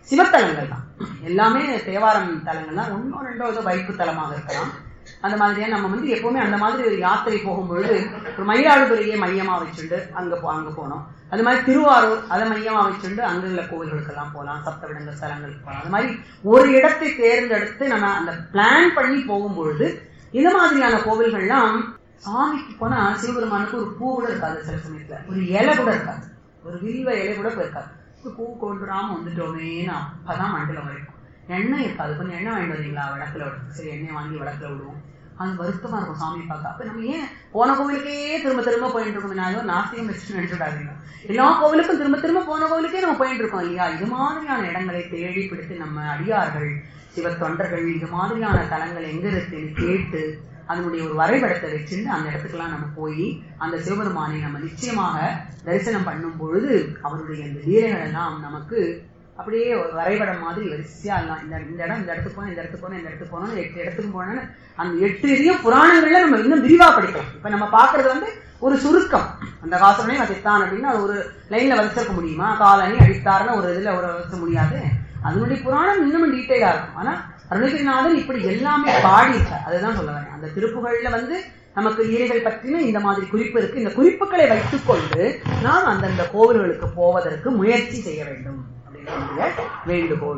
சிவத்தலங்கள் தான் எல்லாமே தேவாரம் தலங்கள் தான் ஒன்னோ ரெண்டோ ஏதோ வைப்பு தலமாக இருக்கலாம் அந்த மாதிரியா நம்ம வந்து எப்பவுமே அந்த மாதிரி ஒரு யாத்திரை போகும்பொழுது ஒரு மயிலாடுதுறையை மையமா வச்சுண்டு அங்க போ அங்க போனோம் அது மாதிரி திருவாரூர் அதை மையமா வச்சுண்டு அங்க உள்ள கோவில்களுக்கெல்லாம் போகலாம் சப்தவிடங்கள் ஸ்தலங்களுக்கு போகலாம் அது மாதிரி ஒரு இடத்தை தேர்ந்தெடுத்து நம்ம அந்த பிளான் பண்ணி போகும்பொழுது இந்த மாதிரியான கோவில்கள்லாம் சாமிக்கு போனா சிவபெருமானுக்கு ஒரு பூ கூட இருக்காது சில சமயத்துல ஒரு இலை கூட இருக்காது ஒரு வில்வ இலை கூட இருக்காது ஒரு பூ கொண்டு ராம வந்துட்டோமேன்னு அப்பதான் மண்டலம் வரைக்கும் எண்ணெய் இருக்காது கொஞ்சம் எண்ணெய் வாங்கிட்டு வரீங்களா விளக்குல விடுறது சரி எண்ணெய் வாங்கி விளக்குல விடுவோம் அது வருத்தமா இருக்கும் சாமி பார்க்க அப்ப நம்ம ஏன் போன கோவிலுக்கே திரும்ப திரும்ப போயிட்டு இருக்கோம் நான் நாஸ்திகம் வச்சு நினைச்சுடாதீங்க எல்லா கோவிலுக்கும் திரும்ப திரும்ப போன கோவிலுக்கே நம்ம போயிட்டு இருக்கோம் இல்லையா இது மாதிரியான இடங்களை தேடி பிடித்து நம்ம அடியார்கள் சிவ தொண்டர்கள் இது மாதிரியான தலங்கள் எங்க இருக்குன்னு கேட்டு அதனுடைய ஒரு வரைபடத்தை வச்சுட்டு அந்த இடத்துக்கெல்லாம் நம்ம போய் அந்த சிவபெருமானை நம்ம நிச்சயமாக தரிசனம் பண்ணும் பொழுது அவருடைய இந்த லீலைகள் எல்லாம் நமக்கு அப்படியே ஒரு வரைபடம் மாதிரி வரிசையா எல்லாம் இந்த இந்த இடம் இந்த இடத்துக்கு போனோம் இந்த இடத்துக்கு போனோம் இந்த இடத்துக்கு போனோம் எட்டு இடத்துக்கு போனோம்னு அந்த எட்டு இதையும் புராணங்கள்ல நம்ம இன்னும் விரிவா படிக்கலாம் இப்ப நம்ம பாக்குறது வந்து ஒரு சுருக்கம் அந்த காசனை வசித்தான் அப்படின்னு அது ஒரு லைன்ல வச்சிருக்க முடியுமா காலனி அடித்தார்னு ஒரு இதுல ஒரு வச்ச முடியாது அதனுடைய புராணம் இன்னும் டீட்டெயிலா இருக்கும் ஆனா அருணகிரிநாதன் இப்படி எல்லாமே பாடி இருக்கார் அதுதான் சொல்ல வரேன் அந்த திருப்புகள்ல வந்து நமக்கு ஈரைகள் பற்றின இந்த மாதிரி குறிப்பு இருக்கு இந்த குறிப்புகளை வைத்துக்கொண்டு நாம் அந்தந்த கோவில்களுக்கு போவதற்கு முயற்சி செய்ய வேண்டும் அப்படின்ற வேண்டுகோள்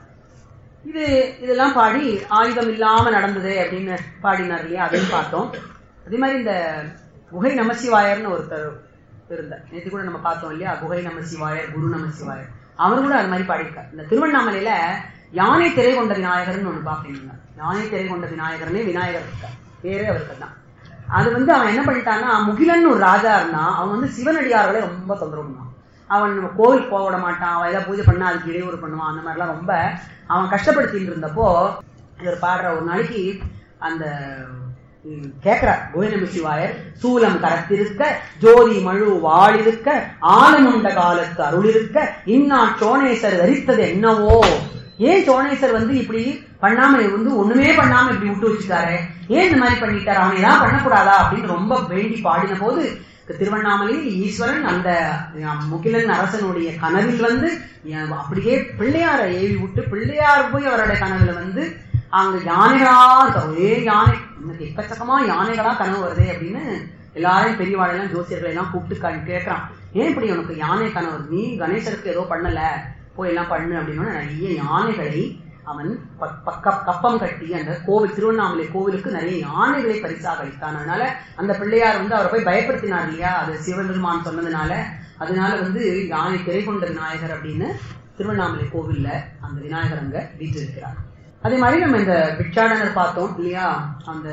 இது இதெல்லாம் பாடி ஆயுதம் இல்லாம நடந்தது அப்படின்னு பாடினார் இல்லையா அதையும் பார்த்தோம் அதே மாதிரி இந்த குகை நமசிவாயர்னு ஒருத்தர் இருந்தார் நேற்று கூட நம்ம பார்த்தோம் இல்லையா குகை நமசிவாயர் குரு நமசிவாயர் அவர் கூட அது மாதிரி பாடியிருக்கார் இந்த திருவண்ணாமலையில யானை திரை கொண்ட விநாயகர்னு ஒண்ணு பாப்பீங்க யானை திரை கொண்ட விநாயகர்னே விநாயகர் இருக்கார் பேரே அவருக்கு தான் அது வந்து அவன் என்ன பண்ணிட்டான்னா முகிலன் ஒரு ராஜா இருந்தான் அவன் வந்து சிவனடியார்களை ரொம்ப தொந்தரவு பண்ணான் அவன் கோவில் போக விட மாட்டான் அவன் ஏதாவது பூஜை பண்ணா அதுக்கு இடையூறு பண்ணுவான் அந்த மாதிரிலாம் ரொம்ப அவன் கஷ்டப்படுத்திட்டு இருந்தப்போ இவர் பாடுற ஒரு நாளைக்கு அந்த கேக்குறார் கோவிந்தம சிவாயர் சூலம் கரத்திருக்க ஜோதி மழு வாழிருக்க ஆலமுண்ட காலத்து அருளிருக்க இன்னா சோனேசர் தரித்தது என்னவோ ஏன் சோனேசர் வந்து இப்படி பண்ணாம வந்து ஒண்ணுமே பண்ணாம இப்படி விட்டு வச்சுட்டாரு ஏன் இந்த மாதிரி பண்ணிட்டாரு அவன் ஏதாவது பண்ணக்கூடாதா அப்படின்னு ரொம்ப வேண்டி பாடின போது திருவண்ணாமலையில் ஈஸ்வரன் அந்த முகிலன் அரசனுடைய கனவில் வந்து அப்படியே பிள்ளையாரை ஏவி விட்டு பிள்ளையார் போய் அவருடைய கனவுல வந்து அங்க யானைகளா இருக்க ஒரே யானை இன்னைக்கு எக்கச்சக்கமா யானைகளா கனவு வருதே அப்படின்னு எல்லாரையும் பெரியவாளையெல்லாம் ஜோசியர்களை எல்லாம் கூப்பிட்டு கேட்கறான் ஏன் இப்படி உனக்கு யானை கனவு நீ கணேசருக்கு ஏதோ பண்ணல போய் எல்லாம் பண்ணு அப்படின்னு நிறைய யானைகளை அவன் கப்பம் கட்டி அந்த கோவில் திருவண்ணாமலை கோவிலுக்கு நிறைய யானைகளை பரிசாக அளித்தான் அதனால அந்த பிள்ளையார் வந்து அவரை போய் பயப்படுத்தினார் இல்லையா அது சிவபெருமான் சொன்னதுனால அதனால வந்து யானை திரை கொண்ட விநாயகர் அப்படின்னு திருவண்ணாமலை கோவில்ல அந்த விநாயகர் அங்க வீற்றிருக்கிறார் அதே மாதிரி நம்ம இந்த பிச்சாடனர் பார்த்தோம் இல்லையா அந்த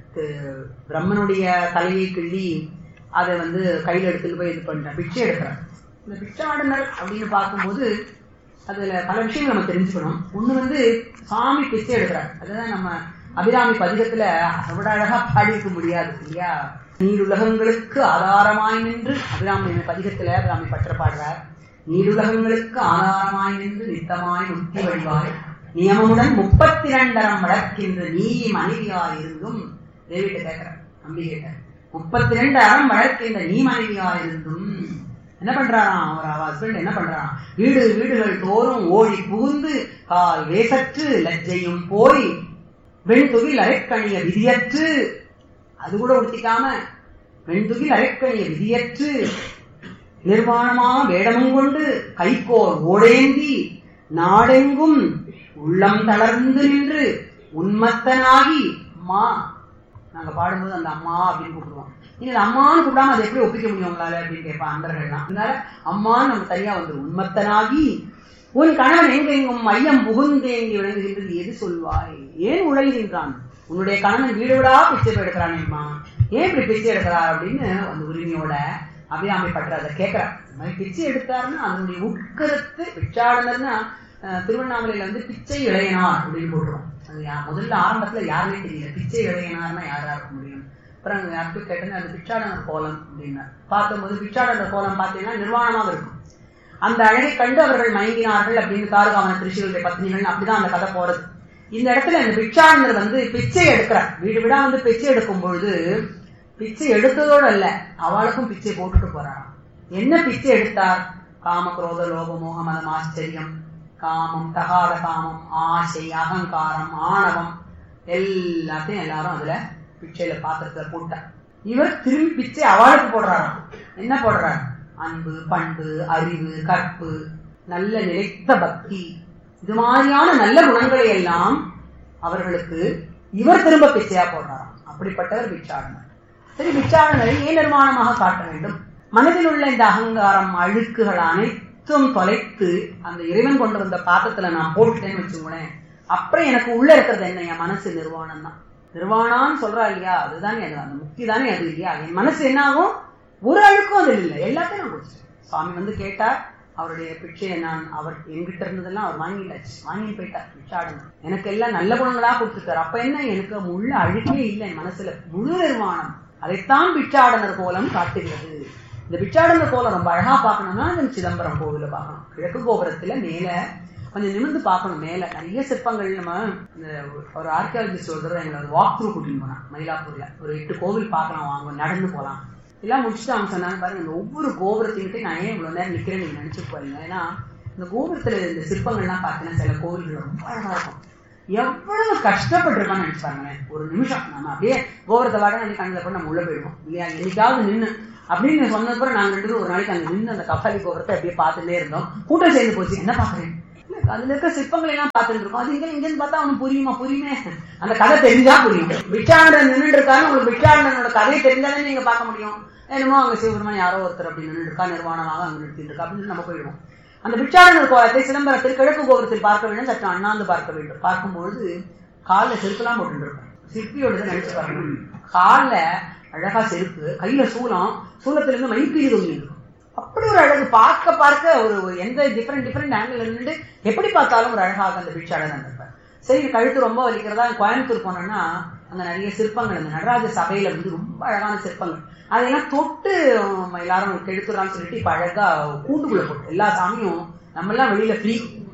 பிரம்மனுடைய தலையை கிள்ளி அதை வந்து கையில எடுத்துட்டு போய் இது பண்ற பிச்சை எடுக்கிறார் இந்த பிச்சாடனர் அப்படின்னு பார்க்கும்போது அதுல பல விஷயங்கள் நம்ம தெரிஞ்சுக்கணும் ஒண்ணு வந்து சாமி பிச்சை எடுக்கிறார் அதுதான் நம்ம அபிராமி பதிகத்துல அதை விட அழகா பாடியிருக்க முடியாது இல்லையா நீருலகங்களுக்கு ஆதாரமாய் நின்று அபிராமி பதிகத்துல அபிராமி பற்ற பாடுறார் நீருலகங்களுக்கு ஆதாரமாய் நின்று நித்தமாய் முக்தி வழிவாய் நியமமுடன் முப்பத்தி இரண்டரம் வளர்க்கின்ற நீ மனைவியாய் இருந்தும் தேவிட்ட கேட்கிற நம்பிக்கிட்ட முப்பத்தி ரெண்டு அறம் வளர்க்கின்ற நீ மனைவியாய் இருந்தும் என்ன பண்றாராம் அவர் ஹஸ்பண்ட் என்ன பண்றாராம் வீடு வீடுகள் தோறும் ஓடி புகுந்து கால் வேசற்று லஜ்ஜையும் போய் வெண்துகில் அரைக்கணிய விதியற்று அது கூட உடுத்திக்காம வெண்துகில் அரைக்கணிய விதியற்று நிர்வாணமா வேடமும் கொண்டு கைக்கோர் ஓடேந்தி நாடெங்கும் உள்ளம் தளர்ந்து நின்று உன்மத்தனாகி அம்மா நாங்க பாடும்போது அந்த அம்மா அப்படின்னு கூப்பிடுவோம் நீங்க அம்மான்னு கூப்பிடாம அதை எப்படி ஒப்பிக்க முடியும் உங்களால அப்படின்னு கேட்பான் அன்பர்கள்லாம் அதனால அம்மான்னு நம்ம தனியா வந்து உன்மத்தனாகி உன் கணவன் எங்கெங்கும் மையம் புகுந்தேங்கி விளங்குகின்றது எது சொல்வாய் ஏன் உழல்கின்றான் உன்னுடைய கணவன் வீடு விடா பிச்சை எடுக்கிறானேம்மா ஏன் இப்படி பிச்சை எடுக்கிறார் அப்படின்னு அந்த உரிமையோட அபிராமி பற்ற அதை கேட்கிறார் இந்த மாதிரி பிச்சை எடுத்தாருன்னா அதனுடைய உட்கருத்து பிச்சாடனர்னா திருவண்ணாமலையில வந்து பிச்சை இளையனார் அப்படின்னு போட்டுரும் அது முதல்ல ஆரம்பத்துல யாருமே தெரியல பிச்சை இளையனார்னா யாரா இருக்க முடியும் அப்புறம் யாருக்கும் கேட்டேன்னு அது பிச்சாடனர் கோலம் அப்படின்னா பார்க்கும்போது பிச்சாடனர் கோலம் பார்த்தீங்கன்னா நிர்வாணமாக இருக்கும் அந்த அழகை கண்டு அவர்கள் மயங்கினார்கள் அப்படின்னு காருகாவன திருஷிகளுடைய பத்னிகள் அப்படிதான் அந்த கதை போறது இந்த இடத்துல இந்த பிச்சாடனர் வந்து பிச்சை எடுக்கிறார் வீடு விடா வந்து பிச்சை எடுக்கும் பொழுது பிச்சை எடுத்ததோடு அல்ல அவளுக்கும் பிச்சை போட்டுட்டு போறாராம் என்ன பிச்சை எடுத்தார் காம குரோத லோக மோக மதம் ஆச்சரியம் காமம் தகாத காமம் ஆசை அகங்காரம் ஆணவம் எல்லாத்தையும் எல்லாரும் அதுல பிச்சையில பாத்திரத்துல போட்டார் இவர் திரும்பி பிச்சை அவளுக்கு போடுறாராம் என்ன போடுறாரு அன்பு பண்பு அறிவு கற்பு நல்ல நிலைத்த பக்தி இது மாதிரியான நல்ல குணங்களை எல்லாம் அவர்களுக்கு இவர் திரும்ப பிச்சையா போடுறாராம் அப்படிப்பட்டவர் பிச்சாடனர் சரி பிச்சாடனரை ஏன் நிர்மாணமாக காட்ட வேண்டும் மனதில் உள்ள இந்த அகங்காரம் அழுக்குகள் அனைத்தும் தொலைத்து அந்த இறைவன் கொண்டு வந்த பாத்திரத்துல நான் போட்டுட்டேன்னு வச்சுக்கோங்களேன் அப்புறம் எனக்கு உள்ள இருக்கிறது என்ன என் மனசு நிர்வாணம் தான் நிர்வாணான்னு சொல்றா இல்லையா அதுதானே அது அந்த முக்தி தானே அது இல்லையா என் மனசு என்ன ஆகும் ஒரு அழுக்கும் அதில் இல்லை எல்லாத்தையும் நான் குடிச்சிட்டேன் சுவாமி வந்து கேட்டார் அவருடைய பிச்சையை நான் அவர் எங்கிட்ட இருந்ததெல்லாம் அவர் வாங்கிட்டாச்சு வாங்கிட்டு போயிட்டார் பிச்சாடணும் எனக்கு எல்லாம் நல்ல குணங்களா கொடுத்துட்டார் அப்ப என்ன எனக்கு உள்ள அழுக்கே இல்லை என் மனசுல முழு நிர்வாணம் அதைத்தான் பிச்சாடனர் கோலம் காட்டுகிறது இந்த பிச்சாடனர் கோலம் ரொம்ப அழகா பார்க்கணும்னா இந்த சிதம்பரம் கோவில பார்க்கணும் கிழக்கு கோபுரத்துல மேல கொஞ்சம் நிமிர்ந்து பார்க்கணும் மேல நிறைய சிற்பங்கள் நம்ம இந்த ஒரு ஆர்கியாலஜிஸ்ட் ஒரு தடவை எங்களை வாக் த்ரூ கூட்டிட்டு போனான் மயிலாப்பூர்ல ஒரு எட்டு கோவில் பார்க்கலாம் வாங்க நடந்து போலாம் எல்லாம் முடிச்சுட்டு அவங்க சொன்னாங்க பாருங்க இந்த ஒவ்வொரு கோபுரத்தையும் நான் ஏன் இவ்வளவு நேரம் நிக்கிறேன் நீங்க நினைச்சு போறீங்க ஏன்னா இந்த கோபுரத்துல இந்த சிற்பங்கள்லாம் பார்த்தீங்கன்னா சில கோவில்கள் ரொம்ப அழகா இருக்கும் எவ்வளவு கஷ்டப்பட்டிருக்கான்னு நினைச்சாங்களேன் ஒரு நிமிஷம் நம்ம அப்படியே கோபுரத்தை வாட அன்னைக்கு கண்ணில் கூட நம்ம உள்ள போயிடுவோம் இல்லையா என்னைக்காவது நின்று அப்படின்னு சொன்னதுக்கு நாங்க ரெண்டு பேரும் ஒரு நாளைக்கு அங்க நின்று அந்த கப்பாலி கோபுரத்தை அப்படியே பார்த்துட்டே இருந்தோம் கூட்டம் சேர்ந்து போச்சு என்ன பாக்குறேன் அதுல இருக்க சிற்பங்களை எல்லாம் பார்த்துட்டு இருக்கோம் அது இங்க இங்கன்னு பார்த்தா அவனுக்கு புரியுமா புரியுமே அந்த கதை தெரிஞ்சா புரியும் பிச்சாண்டன் நின்றுட்டு இருக்காரு உங்களுக்கு பிச்சாண்டனோட கதையை தெரிஞ்சாலே நீங்க பார்க்க முடியும் என்னமோ அங்க சிவபெருமான் யாரோ ஒருத்தர் அப்படி நின்று இருக்கா நிர்வாணமாக அங்க நிறுத்திட்டு இருக்கா அப்படின்னு நம்ம போயிடுவோம் அந்த பிச்சாண்டனர் கோலத்தை சிதம்பரத்தில் கிழக்கு கோபுரத்தில் பார்க்க வேண்டும் சற்று அண்ணாந்து பார்க்க வேண்டும் பார்க்கும்பொழுது காலில் செருப்புலாம் போட்டு இருக்கும் சிற்பியோட நினைச்சு பாருங்க காலில் அழகா செருப்பு கையில சூலம் சூலத்துல இருந்து மைப்பீரி தொங்கி இருக்கும் அப்படி ஒரு அழகு பார்க்க பார்க்க ஒரு எந்த டிஃப்ரெண்ட் டிஃப்ரெண்ட் ஆங்கிள் நின்று எப்படி பார்த்தாலும் ஒரு அழகாக அந்த பிச்சாளர் இருப்பார் சரி கழுத்து ரொம்ப வலிக்கிறதா கோயம்புத்தூர் போனோம்னா அங்க நிறைய சிற்பங்கள் இந்த நடராஜ சபையில வந்து ரொம்ப அழகான சிற்பங்கள் அதெல்லாம் தொட்டு எல்லாரும் கெடுத்துறான்னு சொல்லிட்டு இப்ப அழகா கூண்டுக்குள்ள போட்டு எல்லா சாமியும் நம்ம எல்லாம் வெளியில ஃப்ரீ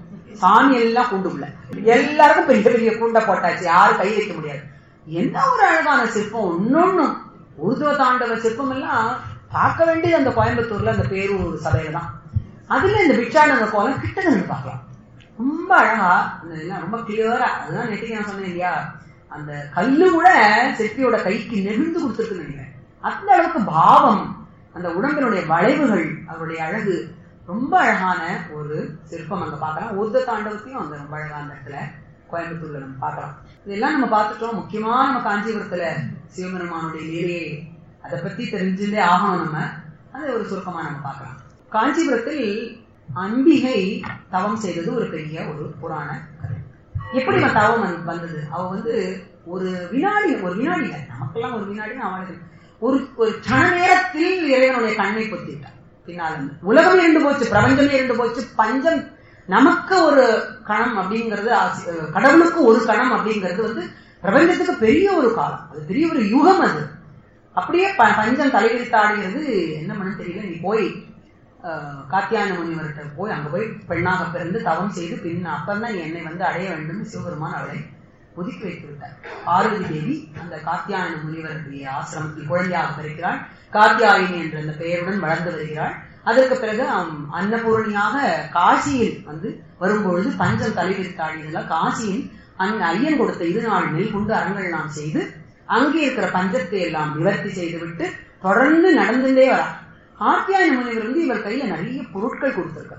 சாமி எல்லாம் கூண்டுக்குள்ள எல்லாருக்கும் பெரிய பெரிய கூண்டை போட்டாச்சு யாரும் கை வைக்க முடியாது என்ன ஒரு அழகான சிற்பம் ஒன்னொன்னும் உருதுவ தாண்டவ சிற்பம் எல்லாம் பார்க்க வேண்டியது அந்த கோயம்புத்தூர்ல அந்த பேரூர் சபையில தான் அதுல இந்த பிச்சாண்டங்க கோலம் கிட்ட நின்று பார்க்கலாம் ரொம்ப அழகா எல்லாம் ரொம்ப கிளியரா அதுதான் நெட்டிக்கு நான் சொன்னேன் இல்லையா அந்த கல்லு கூட சிற்பியோட கைக்கு நெகிழ்ந்து கொடுத்துருக்குன்னு நினைக்கிறேன் அந்த அளவுக்கு பாவம் அந்த உடம்பினுடைய வளைவுகள் அவருடைய அழகு ரொம்ப அழகான ஒரு சிற்பம் அங்க பார்க்கலாம் உருத தாண்டவத்தையும் அங்க ரொம்ப அழகான இடத்துல கோயம்புத்தூர்ல நம்ம பார்க்கலாம் இதெல்லாம் நம்ம பார்த்துட்டோம் முக்கியமா நம்ம காஞ்சிபுரத்துல சிவபெருமானுடைய லீலையை அதை பத்தி தெரிஞ்சுட்டே ஆகணும் நம்ம அதை ஒரு சுருக்கமா நம்ம பார்க்கலாம் காஞ்சிபுரத்தில் அம்பிகை தவம் செய்தது ஒரு பெரிய ஒரு புராண கதை எப்படி அவன் தவம் வந்தது அவ வந்து ஒரு வினாடி ஒரு வினாடி இல்லை நமக்கெல்லாம் ஒரு வினாடி அவளுக்கு ஒரு ஒரு கண நேரத்தில் இறைவனுடைய கண்ணை பொத்திட்டான் பின்னால் உலகம் இருந்து போச்சு பிரபஞ்சமே இருந்து போச்சு பஞ்சம் நமக்கு ஒரு கணம் அப்படிங்கிறது கடவுளுக்கு ஒரு கணம் அப்படிங்கிறது வந்து பிரபஞ்சத்துக்கு பெரிய ஒரு காலம் அது பெரிய ஒரு யுகம் அது அப்படியே பஞ்சம் தலைவிரித்தாடுகிறது என்ன பண்ண தெரியல நீ போய் காத்தியான முனிவர்கிட்ட போய் அங்க போய் பெண்ணாக பிறந்து தவம் செய்து பின் அப்பந்தான் நீ என்னை வந்து அடைய வேண்டும் சிவபெருமான் அவளை ஒதுக்கி வைத்து விட்டார் பார்வதி தேவி அந்த காத்தியான முனிவருடைய ஆசிரமத்தில் குழந்தையாக பிறக்கிறாள் காத்தியாயினி என்ற அந்த பெயருடன் வளர்ந்து வருகிறாள் அதற்கு பிறகு அன்னபூரணியாக காசியில் வந்து வரும்பொழுது பஞ்சம் தலைவிரித்தாடியதில் காசியில் அந் ஐயன் கொடுத்த இரு நாள் நெல் கொண்டு அரங்கள் நாம் செய்து அங்கே இருக்கிற பஞ்சத்தை எல்லாம் நிவர்த்தி செய்துவிட்டு தொடர்ந்து நடந்துட்டே வரா காத்தியாயன முனிவர் வந்து இவர் கையில நிறைய பொருட்கள் கொடுத்திருக்கார்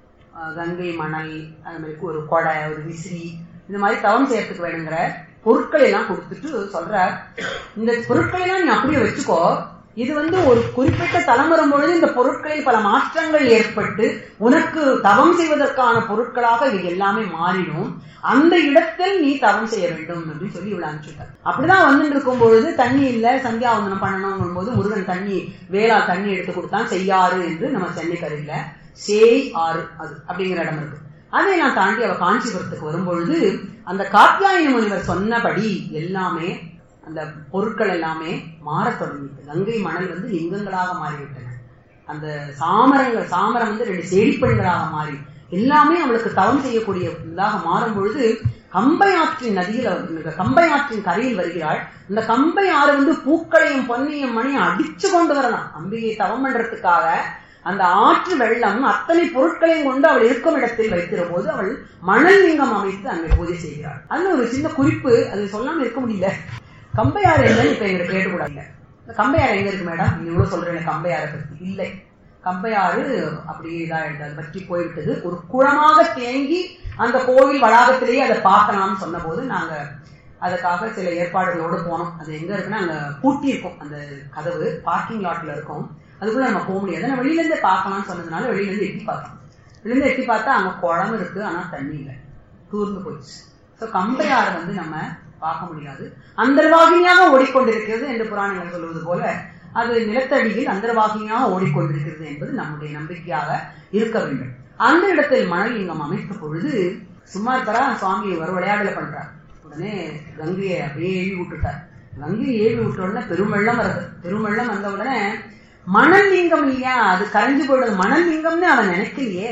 கங்கை மணல் அது மாதிரி ஒரு கொடை ஒரு விசிறி இந்த மாதிரி தவம் செய்யறதுக்கு வேணுங்கிற பொருட்களை எல்லாம் கொடுத்துட்டு சொல்ற இந்த பொருட்களை எல்லாம் நீ அப்படியே வச்சுக்கோ இது வந்து ஒரு குறிப்பிட்ட தலம் வரும்பொழுது இந்த பொருட்களில் பல மாற்றங்கள் ஏற்பட்டு உனக்கு தவம் செய்வதற்கான பொருட்களாக இது எல்லாமே மாறிடும் அந்த இடத்தில் நீ தவம் செய்ய வேண்டும் அப்படின்னு சொல்லி இவ்வளவு அனுப்பிச்சுட்டார் அப்படிதான் வந்துட்டு இருக்கும் பொழுது தண்ணி இல்ல சந்தியாவந்தனம் பண்ணணும் போது முருகன் தண்ணி வேளா தண்ணி எடுத்து கொடுத்தான் செய்யாறு என்று நம்ம சென்னைக்கரையில சேய் ஆறு அது அப்படிங்கிற இடம் இருக்கு அதை நான் தாண்டி அவ காஞ்சிபுரத்துக்கு வரும்பொழுது அந்த காத்தியாயன முனிவர் சொன்னபடி எல்லாமே அந்த பொருட்கள் எல்லாமே மாறத் தொடங்கிட்டு கங்கை மணல் வந்து லிங்கங்களாக மாறிவிட்டன அந்த சாமரங்கள் சாமரம் வந்து ரெண்டு செழிப்பெண்களாக மாறி எல்லாமே அவளுக்கு தவம் செய்யக்கூடிய இதாக மாறும் பொழுது கம்பை ஆற்றின் நதியில் கம்பை ஆற்றின் கரையில் வருகிறாள் இந்த கம்பை ஆறு வந்து பூக்களையும் பொன்னையும் மணியும் அடிச்சு கொண்டு வரலாம் அம்பிகை தவம் பண்றதுக்காக அந்த ஆற்று வெள்ளம் அத்தனை பொருட்களையும் கொண்டு அவள் இருக்கும் இடத்தில் வைத்திருந்த போது அவள் மணல் லிங்கம் அமைத்து அங்கே பூஜை செய்கிறாள் அதுல ஒரு சின்ன குறிப்பு அது சொல்லாம இருக்க முடியல கம்பையார் என்னன்னு இப்ப எங்க கேட்டுக்கூடாது இந்த கம்பையார் எங்க இருக்கு மேடம் நீங்க இவ்வளவு சொல்றேன் கம்பையாரை பத்தி இல்லை கம்பையாறு அப்படியே இதா அது பற்றி போய்விட்டது ஒரு குளமாக தேங்கி அந்த கோவில் வளாகத்திலேயே அதை பார்க்கலாம்னு சொன்ன போது நாங்க அதுக்காக சில ஏற்பாடுகளோடு போனோம் அது எங்க இருக்குன்னா அங்க பூட்டி இருக்கும் அந்த கதவு பார்க்கிங் லாட்ல இருக்கும் அதுக்குள்ள நம்ம போக முடியாது நான் வெளியில இருந்து பார்க்கலாம்னு சொன்னதுனால வெளியில இருந்து எட்டி பார்த்தோம் வெளியில இருந்து எட்டி பார்த்தா அங்க குளம் இருக்கு ஆனா தண்ணி இல்லை தூர்ந்து போச்சு ஸோ கம்பையாறு வந்து நம்ம பார்க்க முடியாது அந்தர்வாகினியாக ஓடிக்கொண்டிருக்கிறது என்று புராணங்கள் சொல்வது போல அது நிலத்தடியில் அந்தர்வாகினியாக ஓடிக்கொண்டிருக்கிறது என்பது நம்முடைய நம்பிக்கையாக இருக்க வேண்டும் அந்த இடத்தில் மணலிங்கம் அமைத்த பொழுது சும்மா இருக்காரா சுவாமி ஒரு விளையாடல பண்றார் உடனே கங்கையை அப்படியே ஏவி விட்டுட்டார் கங்கையை ஏவி விட்ட உடனே பெருமெள்ளம் வருது பெருமெள்ளம் வந்த உடனே மணல் லிங்கம் இல்லையா அது கரைஞ்சு போயிடுது மணல் லிங்கம்னு அவன் நினைக்கலையே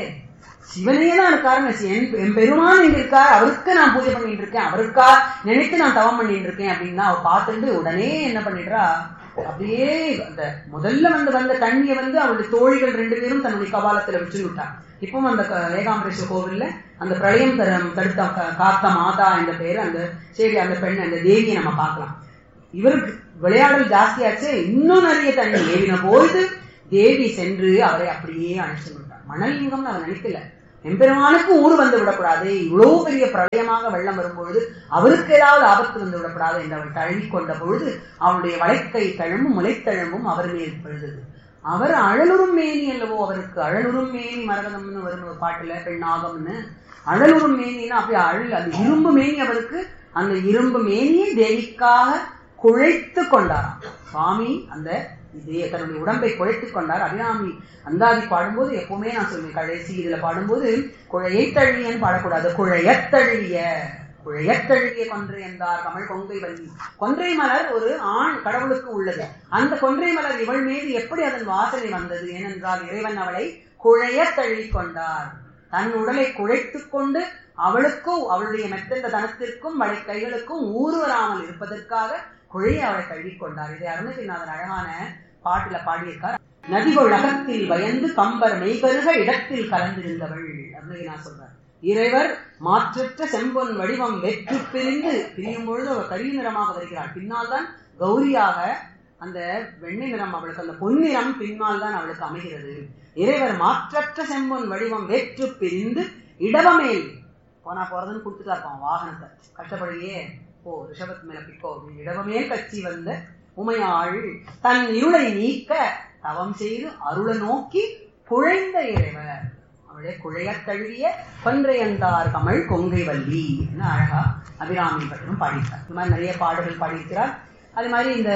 சிவனே தான் இருக்காருன்னு என் என் பெருமான் இங்க இருக்கார் அவருக்கு நான் பூஜை பண்ணிட்டு இருக்கேன் அவருக்கா நினைத்து நான் தவம் பண்ணிட்டு இருக்கேன் அப்படின்னு அவ பார்த்துட்டு உடனே என்ன பண்ணிடுறா அப்படியே அந்த முதல்ல வந்து வந்த தண்ணியை வந்து அவளுடைய தோழிகள் ரெண்டு பேரும் தன்னுடைய கபாலத்துல வச்சு விட்டா இப்பவும் அந்த ஏகாம்பரேஸ்வர கோவில்ல அந்த பிரளயம் தரம் தடுத்த காத்த மாதா என்ற பேரு அந்த சரி அந்த பெண் அந்த தேவியை நம்ம பார்க்கலாம் இவருக்கு விளையாடல் ஜாஸ்தியாச்சு இன்னும் நிறைய தண்ணி ஏவின போது தேவி சென்று அவரை அப்படியே அழைச்சு விட்டார் மணலிங்கம்னு அவர் நினைக்கல எம்பெருமானுக்கு ஊர் வந்து விடக்கூடாது இவ்வளவு பெரிய பிரளயமாக வெள்ளம் வரும்பொழுது அவருக்கு ஏதாவது ஆபத்து வந்து விடக்கூடாது என்று அவள் தழுவி கொண்ட பொழுது அவளுடைய வளைக்கை தழும்பும் முளைத்தழும்பும் அவர் மேல் விழுந்தது அவர் அழலுறும் மேனி அல்லவோ அவருக்கு அழலுறும் மேனி மரகதம்னு வரும் ஒரு பாட்டுல பெண்ணாகம்னு அழலுறும் மேனின்னா அப்படி அழல் அந்த இரும்பு மேனி அவருக்கு அந்த இரும்பு மேனியை தேவிக்காக குழைத்து கொண்டாராம் சுவாமி அந்த தன்னுடைய உடம்பை குழைத்துக் கொண்டார் அபிராமி அந்தாதி பாடும்போது எப்பவுமே நான் சொல்லுவேன் கடைசி இதுல பாடும்போது குழையை தழுவியன்னு பாடக்கூடாது குழையத்தழுவிய குழையத்தழுவிய கொன்றை என்றார் தமிழ் கொங்கை வள்ளி கொன்றை மலர் ஒரு ஆண் கடவுளுக்கு உள்ளது அந்த கொன்றை மலர் இவள் மீது எப்படி அதன் வாசனை வந்தது ஏனென்றால் இறைவன் அவளை குழைய தழுவி கொண்டார் தன் உடலை குழைத்துக் கொண்டு அவளுக்கும் அவளுடைய மெத்தந்த தனத்திற்கும் வளை கைகளுக்கும் ஊறு வராமல் இருப்பதற்காக குழைய அவளை தழுவி கொண்டார் இதை அருணகிரிநாதன் அழகான பாட்டுல பாடியிருக்கார் நதிகள் அகத்தில் பயந்து கம்பர் மெய்கருக இடத்தில் கலந்திருந்தவள் அருணகிரிநாத் சொல்றார் இறைவர் மாற்றற்ற செம்பொன் வடிவம் வெற்று பிரிந்து பிரியும் பொழுது அவர் கரிய நிறமாக வருகிறாள் பின்னால் தான் கௌரியாக அந்த வெண்ணை நிறம் அவளுக்கு அந்த பொன்னிறம் பின்னால் தான் அவளுக்கு அமைகிறது இறைவர் மாற்றற்ற செம்பொன் வடிவம் வெற்று பிரிந்து இடவமேல் போனா போறதுன்னு கொடுத்துட்டா இருப்பான் வாகனத்தை கஷ்டப்படையே ஓ ரிஷபத் மேல பிக்கோ இடவமேல் கட்சி வந்த உமையாள் தன் இருளை நீக்க தவம் செய்து அருள நோக்கி குழைந்த இறைவர் அவளே குழையத் தழுவிய கொன்றையந்தார் கமல் கொங்கை வள்ளி அழகா அபிராமி பட்டனும் பாடியிருக்கார் இந்த மாதிரி நிறைய பாடல்கள் பாடியிருக்கிறார் அது மாதிரி இந்த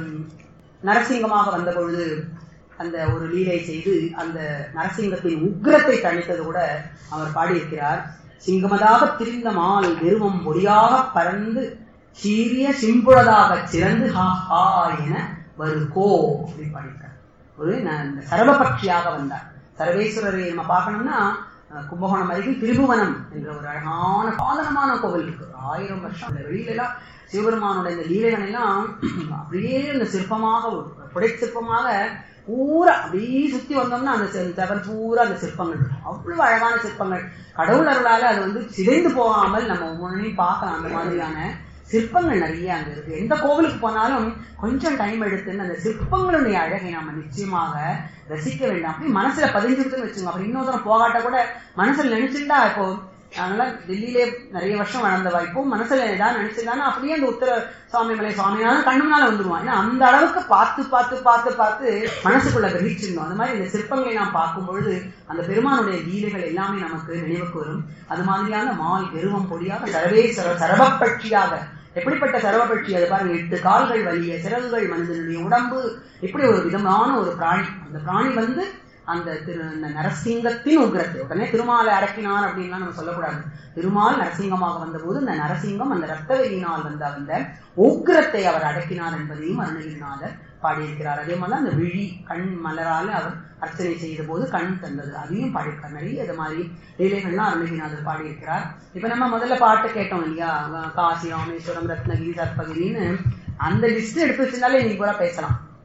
நரசிங்கமாக வந்த பொழுது அந்த ஒரு லீலை செய்து அந்த நரசிங்கத்தின் உக்ரத்தை தணித்தது கூட அவர் பாடியிருக்கிறார் சிங்கமதாக திரிந்த மால் வெறுமம் பொடியாக பறந்து சீரிய சிம்புழதாக சிறந்து ஹா ஹா என வருகோ அப்படின்னு பாடியிருக்கார் ஒரு சரபபக்ஷியாக வந்தார் சர்வேஸ்வரரை நம்ம பார்க்கணும்னா கும்பகோணம் அருகில் திருபுவனம் என்ற ஒரு அழகான பாதனமான கோவில் இருக்கு ஆயிரம் வருஷம் அந்த வெளியில எல்லாம் சிவபெருமானோட இந்த லீலைகள் எல்லாம் அப்படியே அந்த சிற்பமாக புடை சிற்பமாக பூரா அப்படியே சுத்தி வந்தோம்னா அந்த செவன் பூரா அந்த சிற்பங்கள் அவ்வளவு அழகான சிற்பங்கள் கடவுள் அருளால அது வந்து சிதைந்து போகாமல் நம்ம ஒவ்வொன்றையும் பார்க்கலாம் அந்த மாதிரியான சிற்பங்கள் நிறைய அங்க இருக்கு எந்த கோவிலுக்கு போனாலும் கொஞ்சம் டைம் எடுத்துன்னு அந்த சிற்பங்களுடைய அழகை நம்ம நிச்சயமாக ரசிக்க வேண்டாம் அப்படி மனசுல பதிஞ்சுக்கிட்டுன்னு வச்சுங்க அப்புறம் இன்னொரு போகாட்ட கூட மனசுல நினைச்சுட்டா இப்போ அதனால டெல்லியிலே நிறைய வருஷம் வளர்ந்தவா இப்போ மனசுல ஏதாவது நினைச்சிருந்தானா அப்படியே அந்த உத்தர சுவாமி மலை சுவாமினாலும் கண்ணுனால வந்துருவான் ஏன்னா அந்த அளவுக்கு பார்த்து பார்த்து பார்த்து பார்த்து மனசுக்குள்ள கிரகிச்சிருந்தோம் அந்த மாதிரி இந்த சிற்பங்களை நாம் பார்க்கும் பொழுது அந்த பெருமானுடைய லீலைகள் எல்லாமே நமக்கு நினைவுக்கு வரும் அது மாதிரியான மால் கெருவம் பொடியாக சர்வேஸ்வர சரபப்பட்சியாக எப்படிப்பட்ட சரவபட்சி அது பாருங்க எட்டு கால்கள் வலிய சிறகுகள் மனிதனுடைய உடம்பு இப்படி ஒரு விதமான ஒரு பிராணி அந்த பிராணி வந்து அந்த திரு அந்த நரசிங்கத்தின் உக்ரத்தை உடனே திருமாலை அடக்கினார் அப்படின்லாம் நம்ம சொல்லக்கூடாது திருமால் நரசிங்கமாக வந்தபோது அந்த நரசிங்கம் அந்த ரத்த வெறியினால் வந்த அந்த உக்ரத்தை அவர் அடக்கினார் என்பதையும் அருணகிரிநாதர் பாடியிருக்கிறார் அதே மாதிரி அந்த விழி கண் மலரால் அவர் அர்ச்சனை செய்த போது கண் தந்தது அதையும் பாடியிருக்கார் நிறைய இது மாதிரி லீலைகள்லாம் அருணகிரிநாதர் பாடியிருக்கிறார் இப்ப நம்ம முதல்ல பாட்டு கேட்டோம் இல்லையா காசி ராமேஸ்வரம் ரத்னகிரி சத்பகிரின்னு அந்த லிஸ்ட் எடுத்து வச்சிருந்தாலே இன்னைக்கு கூட பேசலாம்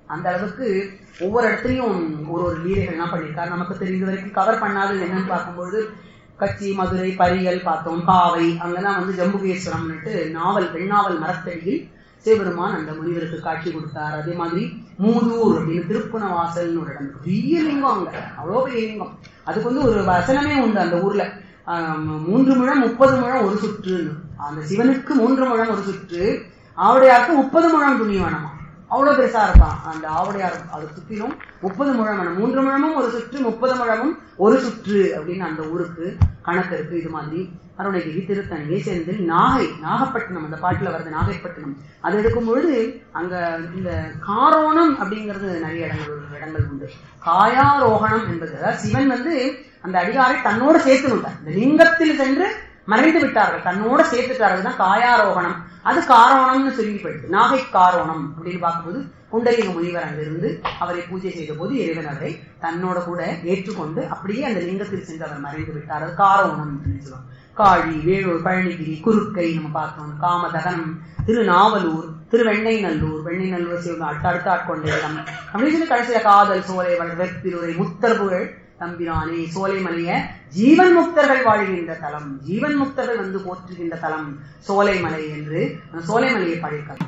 அந்த அளவுக்கு ஒவ்வொரு இடத்துலயும் ஒரு ஒரு லீலைகள்லாம் பண்ணியிருக்காரு நமக்கு தெரிந்த வரைக்கும் கவர் பண்ணாதது என்னன்னு பார்க்கும்போது கச்சி மதுரை பரியல் பார்த்தோம் காவை அங்கெல்லாம் வந்து ஜம்புகேஸ்வரம்னுட்டு நாவல் பெண்ணாவல் மரத்தடியில் சிவபெருமான் அந்த முனிவருக்கு காட்சி கொடுத்தார் அதே மாதிரி மூதூர் அப்படின்னு திருப்புணவாசல்னு ஒரு இடம் பெரிய லிங்கம் அங்க அவ்வளோ பெரிய லிங்கம் அதுக்கு வந்து ஒரு வசனமே உண்டு அந்த ஊர்ல ஆம், மூன்று முழம் முப்பது முழம் ஒரு சுற்றுன்னு அந்த சிவனுக்கு மூன்று முழம் ஒரு சுற்று ஆவுடையாருக்கு முப்பது முழம் துணி வேணுமா அவ்வளவு பெருசா இருக்கான் அந்த ஆவுடையார் அதை சுற்றிலும் முப்பது முழம் வேணும் மூன்று முழமும் ஒரு சுற்று முப்பது முழமும் ஒரு சுற்று அப்படின்னு அந்த ஊருக்கு கணக்கு இருக்கு இது மாதிரி அருணகிரி திருத்தணியை சேர்ந்து நாகை நாகப்பட்டினம் அந்த பாட்டுல வருது நாகைப்பட்டினம் அது எடுக்கும் பொழுது அங்க இந்த காரோணம் அப்படிங்கிறது நிறைய இடங்கள் இடங்கள் உண்டு காயாரோகணம் என்பது அதாவது சிவன் வந்து அந்த அடிகாரை தன்னோடு சேர்த்து விட்டார் இந்த லிங்கத்தில் சென்று மறைந்து விட்டார்கள் தன்னோட சேர்த்துட்டார்கள் தான் காயாரோகணம் அது காரோணம்னு சொல்லி போயிடுது நாகை காரோணம் அப்படின்னு பார்க்கும்போது குண்டலிக முனிவர் அங்கிருந்து அவரை பூஜை செய்த போது இறைவன் அவரை தன்னோட கூட ஏற்றுக்கொண்டு அப்படியே அந்த லிங்கத்தில் சென்று அவர் மறைந்து விட்டார் அது காரோணம் அப்படின்னு சொல்லுவாங்க காழி வேலூர் பழனிகிரி குறுக்கை நம்ம பார்த்தோம் காமதகனம் திருநாவலூர் திருவெண்ணை நல்லூர் வெண்ணை நல்லூர் சிவன் அடுத்த அடுத்த ஆட்கொண்ட இடம் அப்படின்னு சொல்லி கடைசியில காதல் சோலை வெற்பிருரை முத்தர்புகள் தம்பிரானே சோலைமலைய ஜீவன் முக்தர்கள் வாழ்கின்ற தலம் ஜீவன் முக்தர்கள் வந்து போற்றுகின்ற தலம் சோலைமலை என்று அந்த சோலைமலையை பாடியிருக்காங்க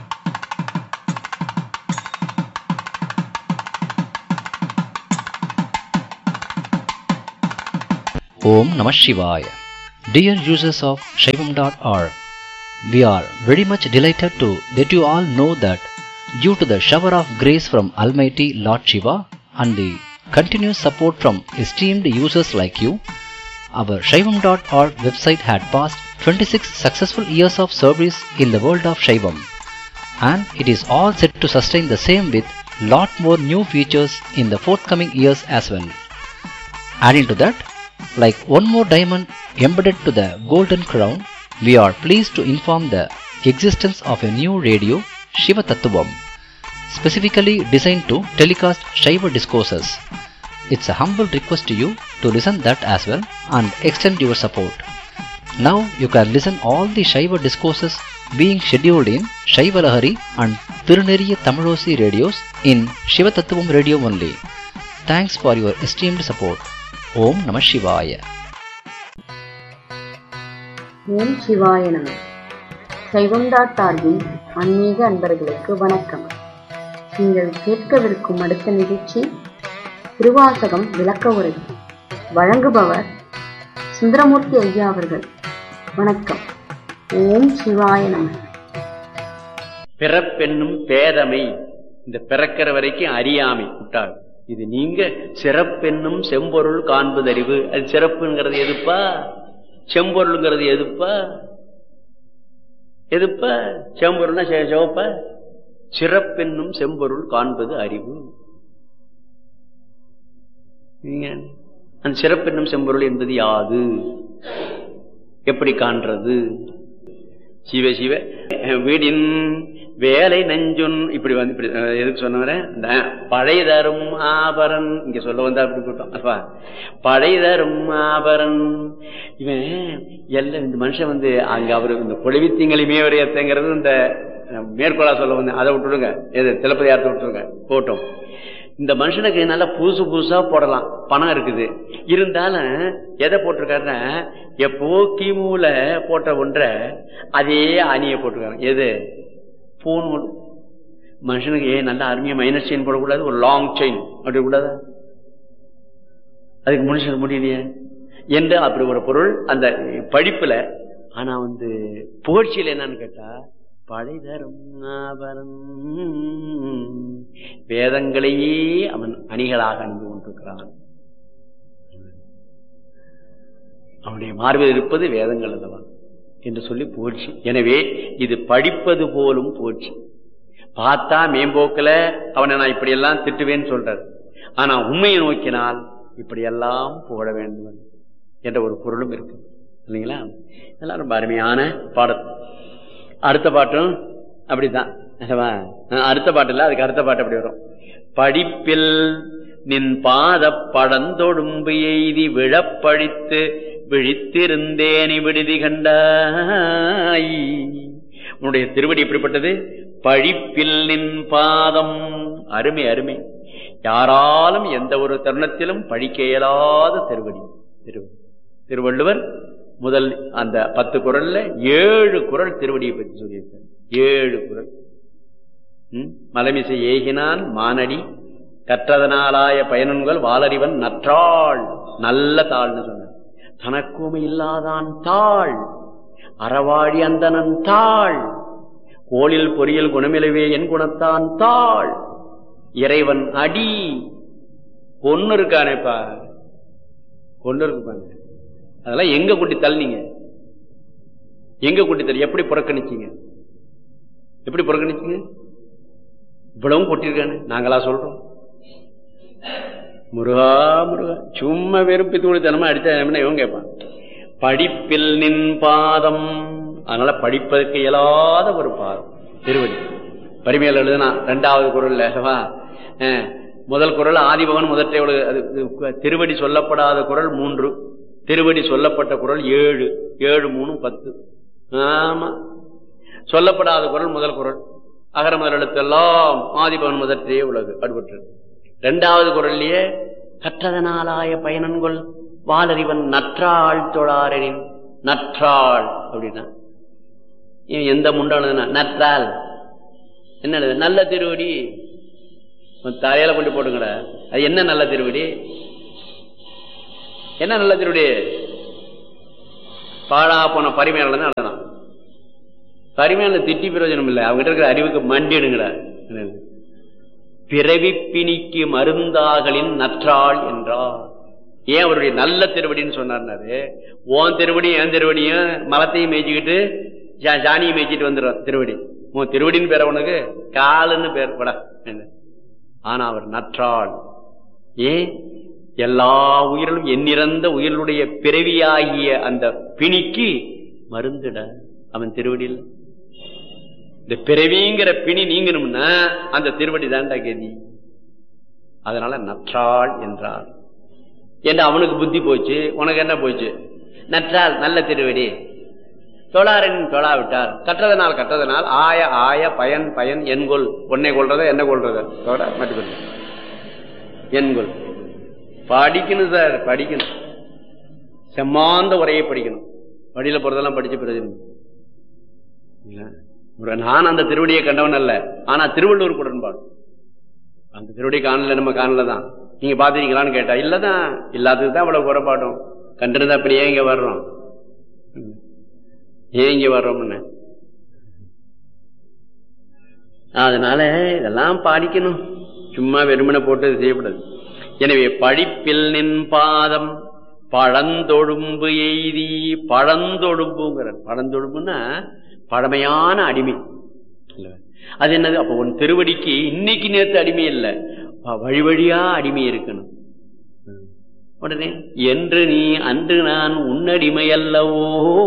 Om Namah Shivaya. Dear users of Shaivam.org, we are very much delighted to that you all know that due to the shower of grace from Almighty Lord Shiva and the continuous support from esteemed users like you, our Shaivam.org website had passed 26 successful years of service in the world of Shaivam and it is all set to sustain the same with lot more new features in the forthcoming years as well. Adding to that, like one more diamond embedded to the golden crown, we are pleased to inform the existence of a new radio, Shiva Tattvam, specifically designed to telecast Shiva discourses. It's a humble request to you to listen that as well and extend your support. Now you can listen all the Shiva discourses being scheduled in Shiva Lahari and Tiruneriya Tamilosi radios in Shiva Tattvam radio only. Thanks for your esteemed support. ஓம் நம சிவாய ஓம் சிவாய நம சைவம் dot ஆர்கின் ஆன்மீக அன்பர்களுக்கு வணக்கம் நீங்கள் கேட்கவிருக்கும் அடுத்த நிகழ்ச்சி திருவாசகம் விளக்க உரை வழங்குபவர் சுந்தரமூர்த்தி ஐயா அவர்கள் வணக்கம் ஓம் சிவாய நம பிறப்பென்னும் பேதமை இந்த பிறக்கிற வரைக்கும் அறியாமை விட்டாள் இது நீங்க சிறப்பென்னும் செம்பொருள் காண்பதறிவு அது சிறப்புங்கிறது எதுப்பா செம்பொருள்ங்கிறது எதுப்பா எதுப்பா செம்பொருள்னா செ- சிவப்பா சிறப்பென்னும் செம்பொருள் காண்பது அறிவு நீங்க அந்த சிறப்பென்னும் செம்பொருள் என்பது யாது எப்படி காண்றது சிவ சிவ வீடின் வேலை நஞ்சுன் இப்படி வந்து இப்படி அஹ், எதுக்கு சொன்னவரேன் இந்த பழைய தரும் ஆபரன் இங்க சொல்ல வந்தா அப்படி போட்டோம் அப்பா பழைய தரும் ஆபரன் இவன் எல்லாம் இந்த மனுஷன் வந்து அங்க அவரு இந்த பொழிவித்தீங்களை மேவரையத்தைங்கிறது இந்த அஹ், மேற்கோளா சொல்ல வந்தேன் அதை விட்டுடுங்க எது திலப்பதியாரத்தை விட்டுருங்க போட்டோம் இந்த மனுஷனுக்கு நல்லா புதுசு புதுசா போடலாம் பணம் இருக்குது இருந்தாலும் எதை போட்டிருக்காருன்னா எப்போ கிமுல போட்ட ஒன்றை அதே அணியை போட்டிருக்காங்க எது பூன் மனுஷனுக்கு ஏன் நல்ல அருமையா மைனஸ் செயின் போடக்கூடாது ஒரு லாங் செயின் அப்படி கூடாதா அதுக்கு மனுஷனுக்கு முடியலையே என்று அப்படி ஒரு பொருள் அந்த படிப்புல ஆனா வந்து புகழ்ச்சியில என்னன்னு கேட்டா பழைதரும் ஆபரணம் வேதங்களையே அவன் அணிகளாக அணிந்து கொண்டிருக்கிறான் அவனுடைய மார்பில் இருப்பது வேதங்கள் அல்லவா என்று சொல்லி புகழ்ச்சி எனவே இது படிப்பது போலும் புகழ்ச்சி பார்த்தா மேம்போக்கில் அவனை நான் இப்படியெல்லாம் திட்டுவேன்னு சொல்றார் ஆனா உண்மையை நோக்கினால் இப்படியெல்லாம் புகழ வேண்டும் என்ற ஒரு பொருளும் இருக்கு இல்லைங்களா இதெல்லாம் ரொம்ப அருமையான பாடம் அடுத்த பாட்டும் அப்படித்தான் அல்லவா? அடுத்த பாட்டு இல்ல அதுக்கு அடுத்த பாட்டு அப்படி வரும் படிப்பில் நின் பாத படந்தொடும்பு எய்தி விழப்பழித்து விழித்திருந்தேனி விடுதி கண்டாய் உன்னுடைய திருவடி எப்படிப்பட்டது பழிப்பில் நின் பாதம் அருமை அருமை யாராலும் எந்த ஒரு தருணத்திலும் பழிக்க இயலாத திருவடி திருவடி திருவள்ளுவர் முதல் அந்த பத்து குரல்ல ஏழு குரல் திருவடியை பற்றி சொல்லியிருக்கார் ஏழு குரல் ம்? மலமிசை ஏகினான் மானடி கற்றதனாலாய பயனன்கள் வாலறிவன் நற்றாள் நல்ல தாள்னு சொன்னார் தனக்குமை இல்லாதான் தாள் அறவாழி அந்தனன் தாள் கோளில் பொறியில் குணமிலவே என் குணத்தான் தாள் இறைவன் அடி பொண்ணு இருக்கானேப்பா பொண்ணு இருக்கு பாருங்க அதெல்லாம் எங்க கூட்டி தள்ளினீங்க எங்க கூட்டி தள்ளி எப்படி புறக்கணிச்சீங்க எப்படி புறக்கணிச்சீங்க இவ்வளவும் கொட்டிருக்கானு நாங்களா சொல்றோம் முருகா முருகா சும்மா வெறும் பித்துக்குடித்தனமா அடிச்சா என்ன இவன் கேட்பான் படிப்பில் நின் பாதம் அதனால படிப்பதற்கு இயலாத ஒரு பாதம் திருவடி பரிமையில் எழுதுனா ரெண்டாவது குரல்ல அல்லவா? அஹ், முதல் குரல் ஆதிபவன் முதற்றை உலகு அது இது திருவடி சொல்லப்படாத குரல் மூன்று திருவடி சொல்லப்பட்ட குரல் ஏழு ஏழு மூணு பத்து ஆமா சொல்லப்படாத குரல் முதல் குரல் அகர முதல் எழுத்தெல்லாம் ஆதிபவன் முதற்றே உலகு அடுபற்று இரண்டாவது குரல்லையே கற்றதனாலாய பயனன்கொள் வாலறிவன் நற்றாள் தொழாரின் நற்றாள் அப்படின்னா இவன் எந்த முண்டானதுன்னா நற்றாள் என்ன எழுது? நல்ல திருவடி உன் தலையில கொண்டு போட்டுங்கடா அது என்ன நல்ல திருவடி என்ன நல்ல திருவடி பாழா போன பரிமையாளர் தான் எழுதலாம் பரிமையாளர் திட்டி பிரயோஜனம் இல்லை அவங்க இருக்கிற அறிவுக்கு மண்டிடுங்கடா பிறவி பிணிக்கு மருந்தாகலின் நற்றாள் என்றார் ஏன் அவருடைய நல்ல திருவடின்னு சொன்னார்னாரு ஓன் திருவடியும் என் திருவடியும் மலத்தையும் மேய்ச்சிக்கிட்டு ஜா- ஜானியை மேய்ச்சிட்டு வந்துடும் திருவடி உன் திருவடின்னு பேர் உனக்கு காலுன்னு பேர் பட ஆனா அவர் நற்றாள் ஏன் எல்லா உயிரிலும் எண்ணிறந்த உயிர்களுடைய பிறவியாகிய அந்த பிணிக்கு மருந்துட அவன் திருவடியில் இந்த பிறவிங்கிற பிணி நீங்கணும்னா அந்த திருவடி தான்டா கதி அதனால நற்றாள் என்றார் என்று அவனுக்கு புத்தி போச்சு உனக்கு என்ன போச்சு நற்றால் நல்ல திருவடி தொழாரின் தொழாவிட்டார் கற்றதனால் கற்றதனால் ஆய ஆய பயன் பயன் என்கொள் உன்னை கொள்றத என்ன கொள்றத தொட மட்டும் என்கொள் படிக்கணும் சார் படிக்கணும் செம்மாந்த உரையை படிக்கணும் வழியில போறதெல்லாம் படிச்சு பிரயோஜனம் இல்ல? ஒரு நான் அந்த திருவடியை கண்டவன் அல்ல ஆனா திருவள்ளூர் உடன்பாடு அந்த திருவடி காணல நம்ம காணல தான் நீங்க பாத்துறீங்களான்னு கேட்டா இல்லதான் இல்லாததுக்கு தான் அவ்வளவு குறைபாடும் கண்டிருந்தா அப்படியே இங்க வர்றோம் ம். ஏன் இங்க வர்றோம்னு அதனால இதெல்லாம் பாடிக்கணும் சும்மா வெறுமனை போட்டு இது செய்யக்கூடாது எனவே படிப்பில் நின் பாதம் பழந்தொழும்பு எய்தி பழந்தொழும்புங்கிற பழந்தொழும்புன்னா பழமையான அடிமை இல்ல. அது என்னது அப்ப உன் திருவடிக்கு இன்னைக்கு நேத்து அடிமை இல்லை வ- வழி வழியா அடிமை இருக்கணும் ம். உடனே என்று நீ அன்று நான் உன்னடிமை அல்லவோ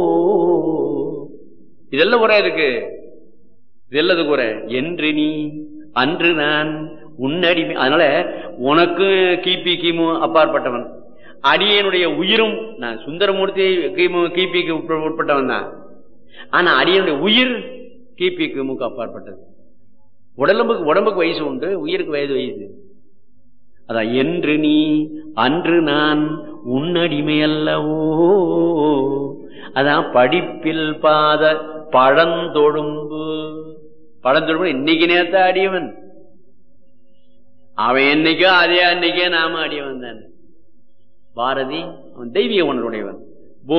இதெல்லாம் குறை இருக்கு இதெல்லது குறை என்று நீ அன்று நான் உன்னடிமை அதனால உனக்கு கிபி கிமு அப்பாற்பட்டவன் அடியனுடைய உயிரும் நான் சுந்தரமூர்த்தி கிமு கிபிக்கு உட்ப- உட்பட்டவன் தான் ஆனா அடியனுடைய உயிர் கிபி கிமுக்கு அப்பாற்பட்டது உடலும்புக்கு உடம்புக்கு வயசு உண்டு உயிருக்கு வயது வயசு அதான் என்று நீ அன்று நான் உன்னடிமை அல்லவோ அதான் படிப்பில் பாத பழந்தொழும்பு பழந்தொழும்பு இன்னைக்கு நேத்த அடியவன் அவன் என்னைக்கோ அதே அன்னைக்கே நாம அடியவன் தானே பாரதி அவன் தெய்வீக உணர்வுடையவன்